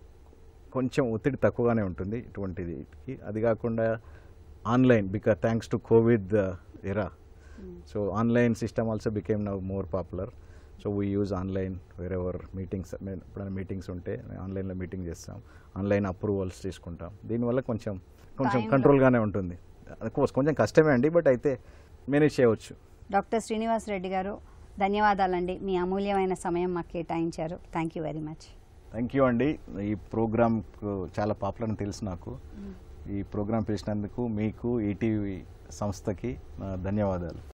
కొంచెం ఒత్తిడి తక్కువగానే ఉంటుంది ఇటువంటిది అది కాకుండా online because thanks to COVID era so online system also became now more popular so we use online wherever meetings ఎప్పుడైనా మీటింగ్స్ ఉంటే ఆన్లైన్లో మీటింగ్ చేస్తాం ఆన్లైన్ అప్రూవల్స్ తీసుకుంటాం దీనివల్ల కొంచెం కొంచెం Time లో- కంట్రోల్గానే ఉంటుంది కోర్స్ కొంచెం కష్టమే అండి బట్ అయితే మేనేజ్ చేయవచ్చు డాక్టర్ శ్రీనివాస్ రెడ్డి గారు ధన్యవాదాలండి మీ అమూల్యమైన సమయం మాకు కేటాయించారు thank you very much thank you అండి ఈ ప్రోగ్రామ్ చాలా పాపులర్ అని తెలుసు నాకు ఈ ప్రోగ్రామ్ పిలిచినందుకు మీకు ఈటీవీ సంస్థకి నా ధన్యవాదాలు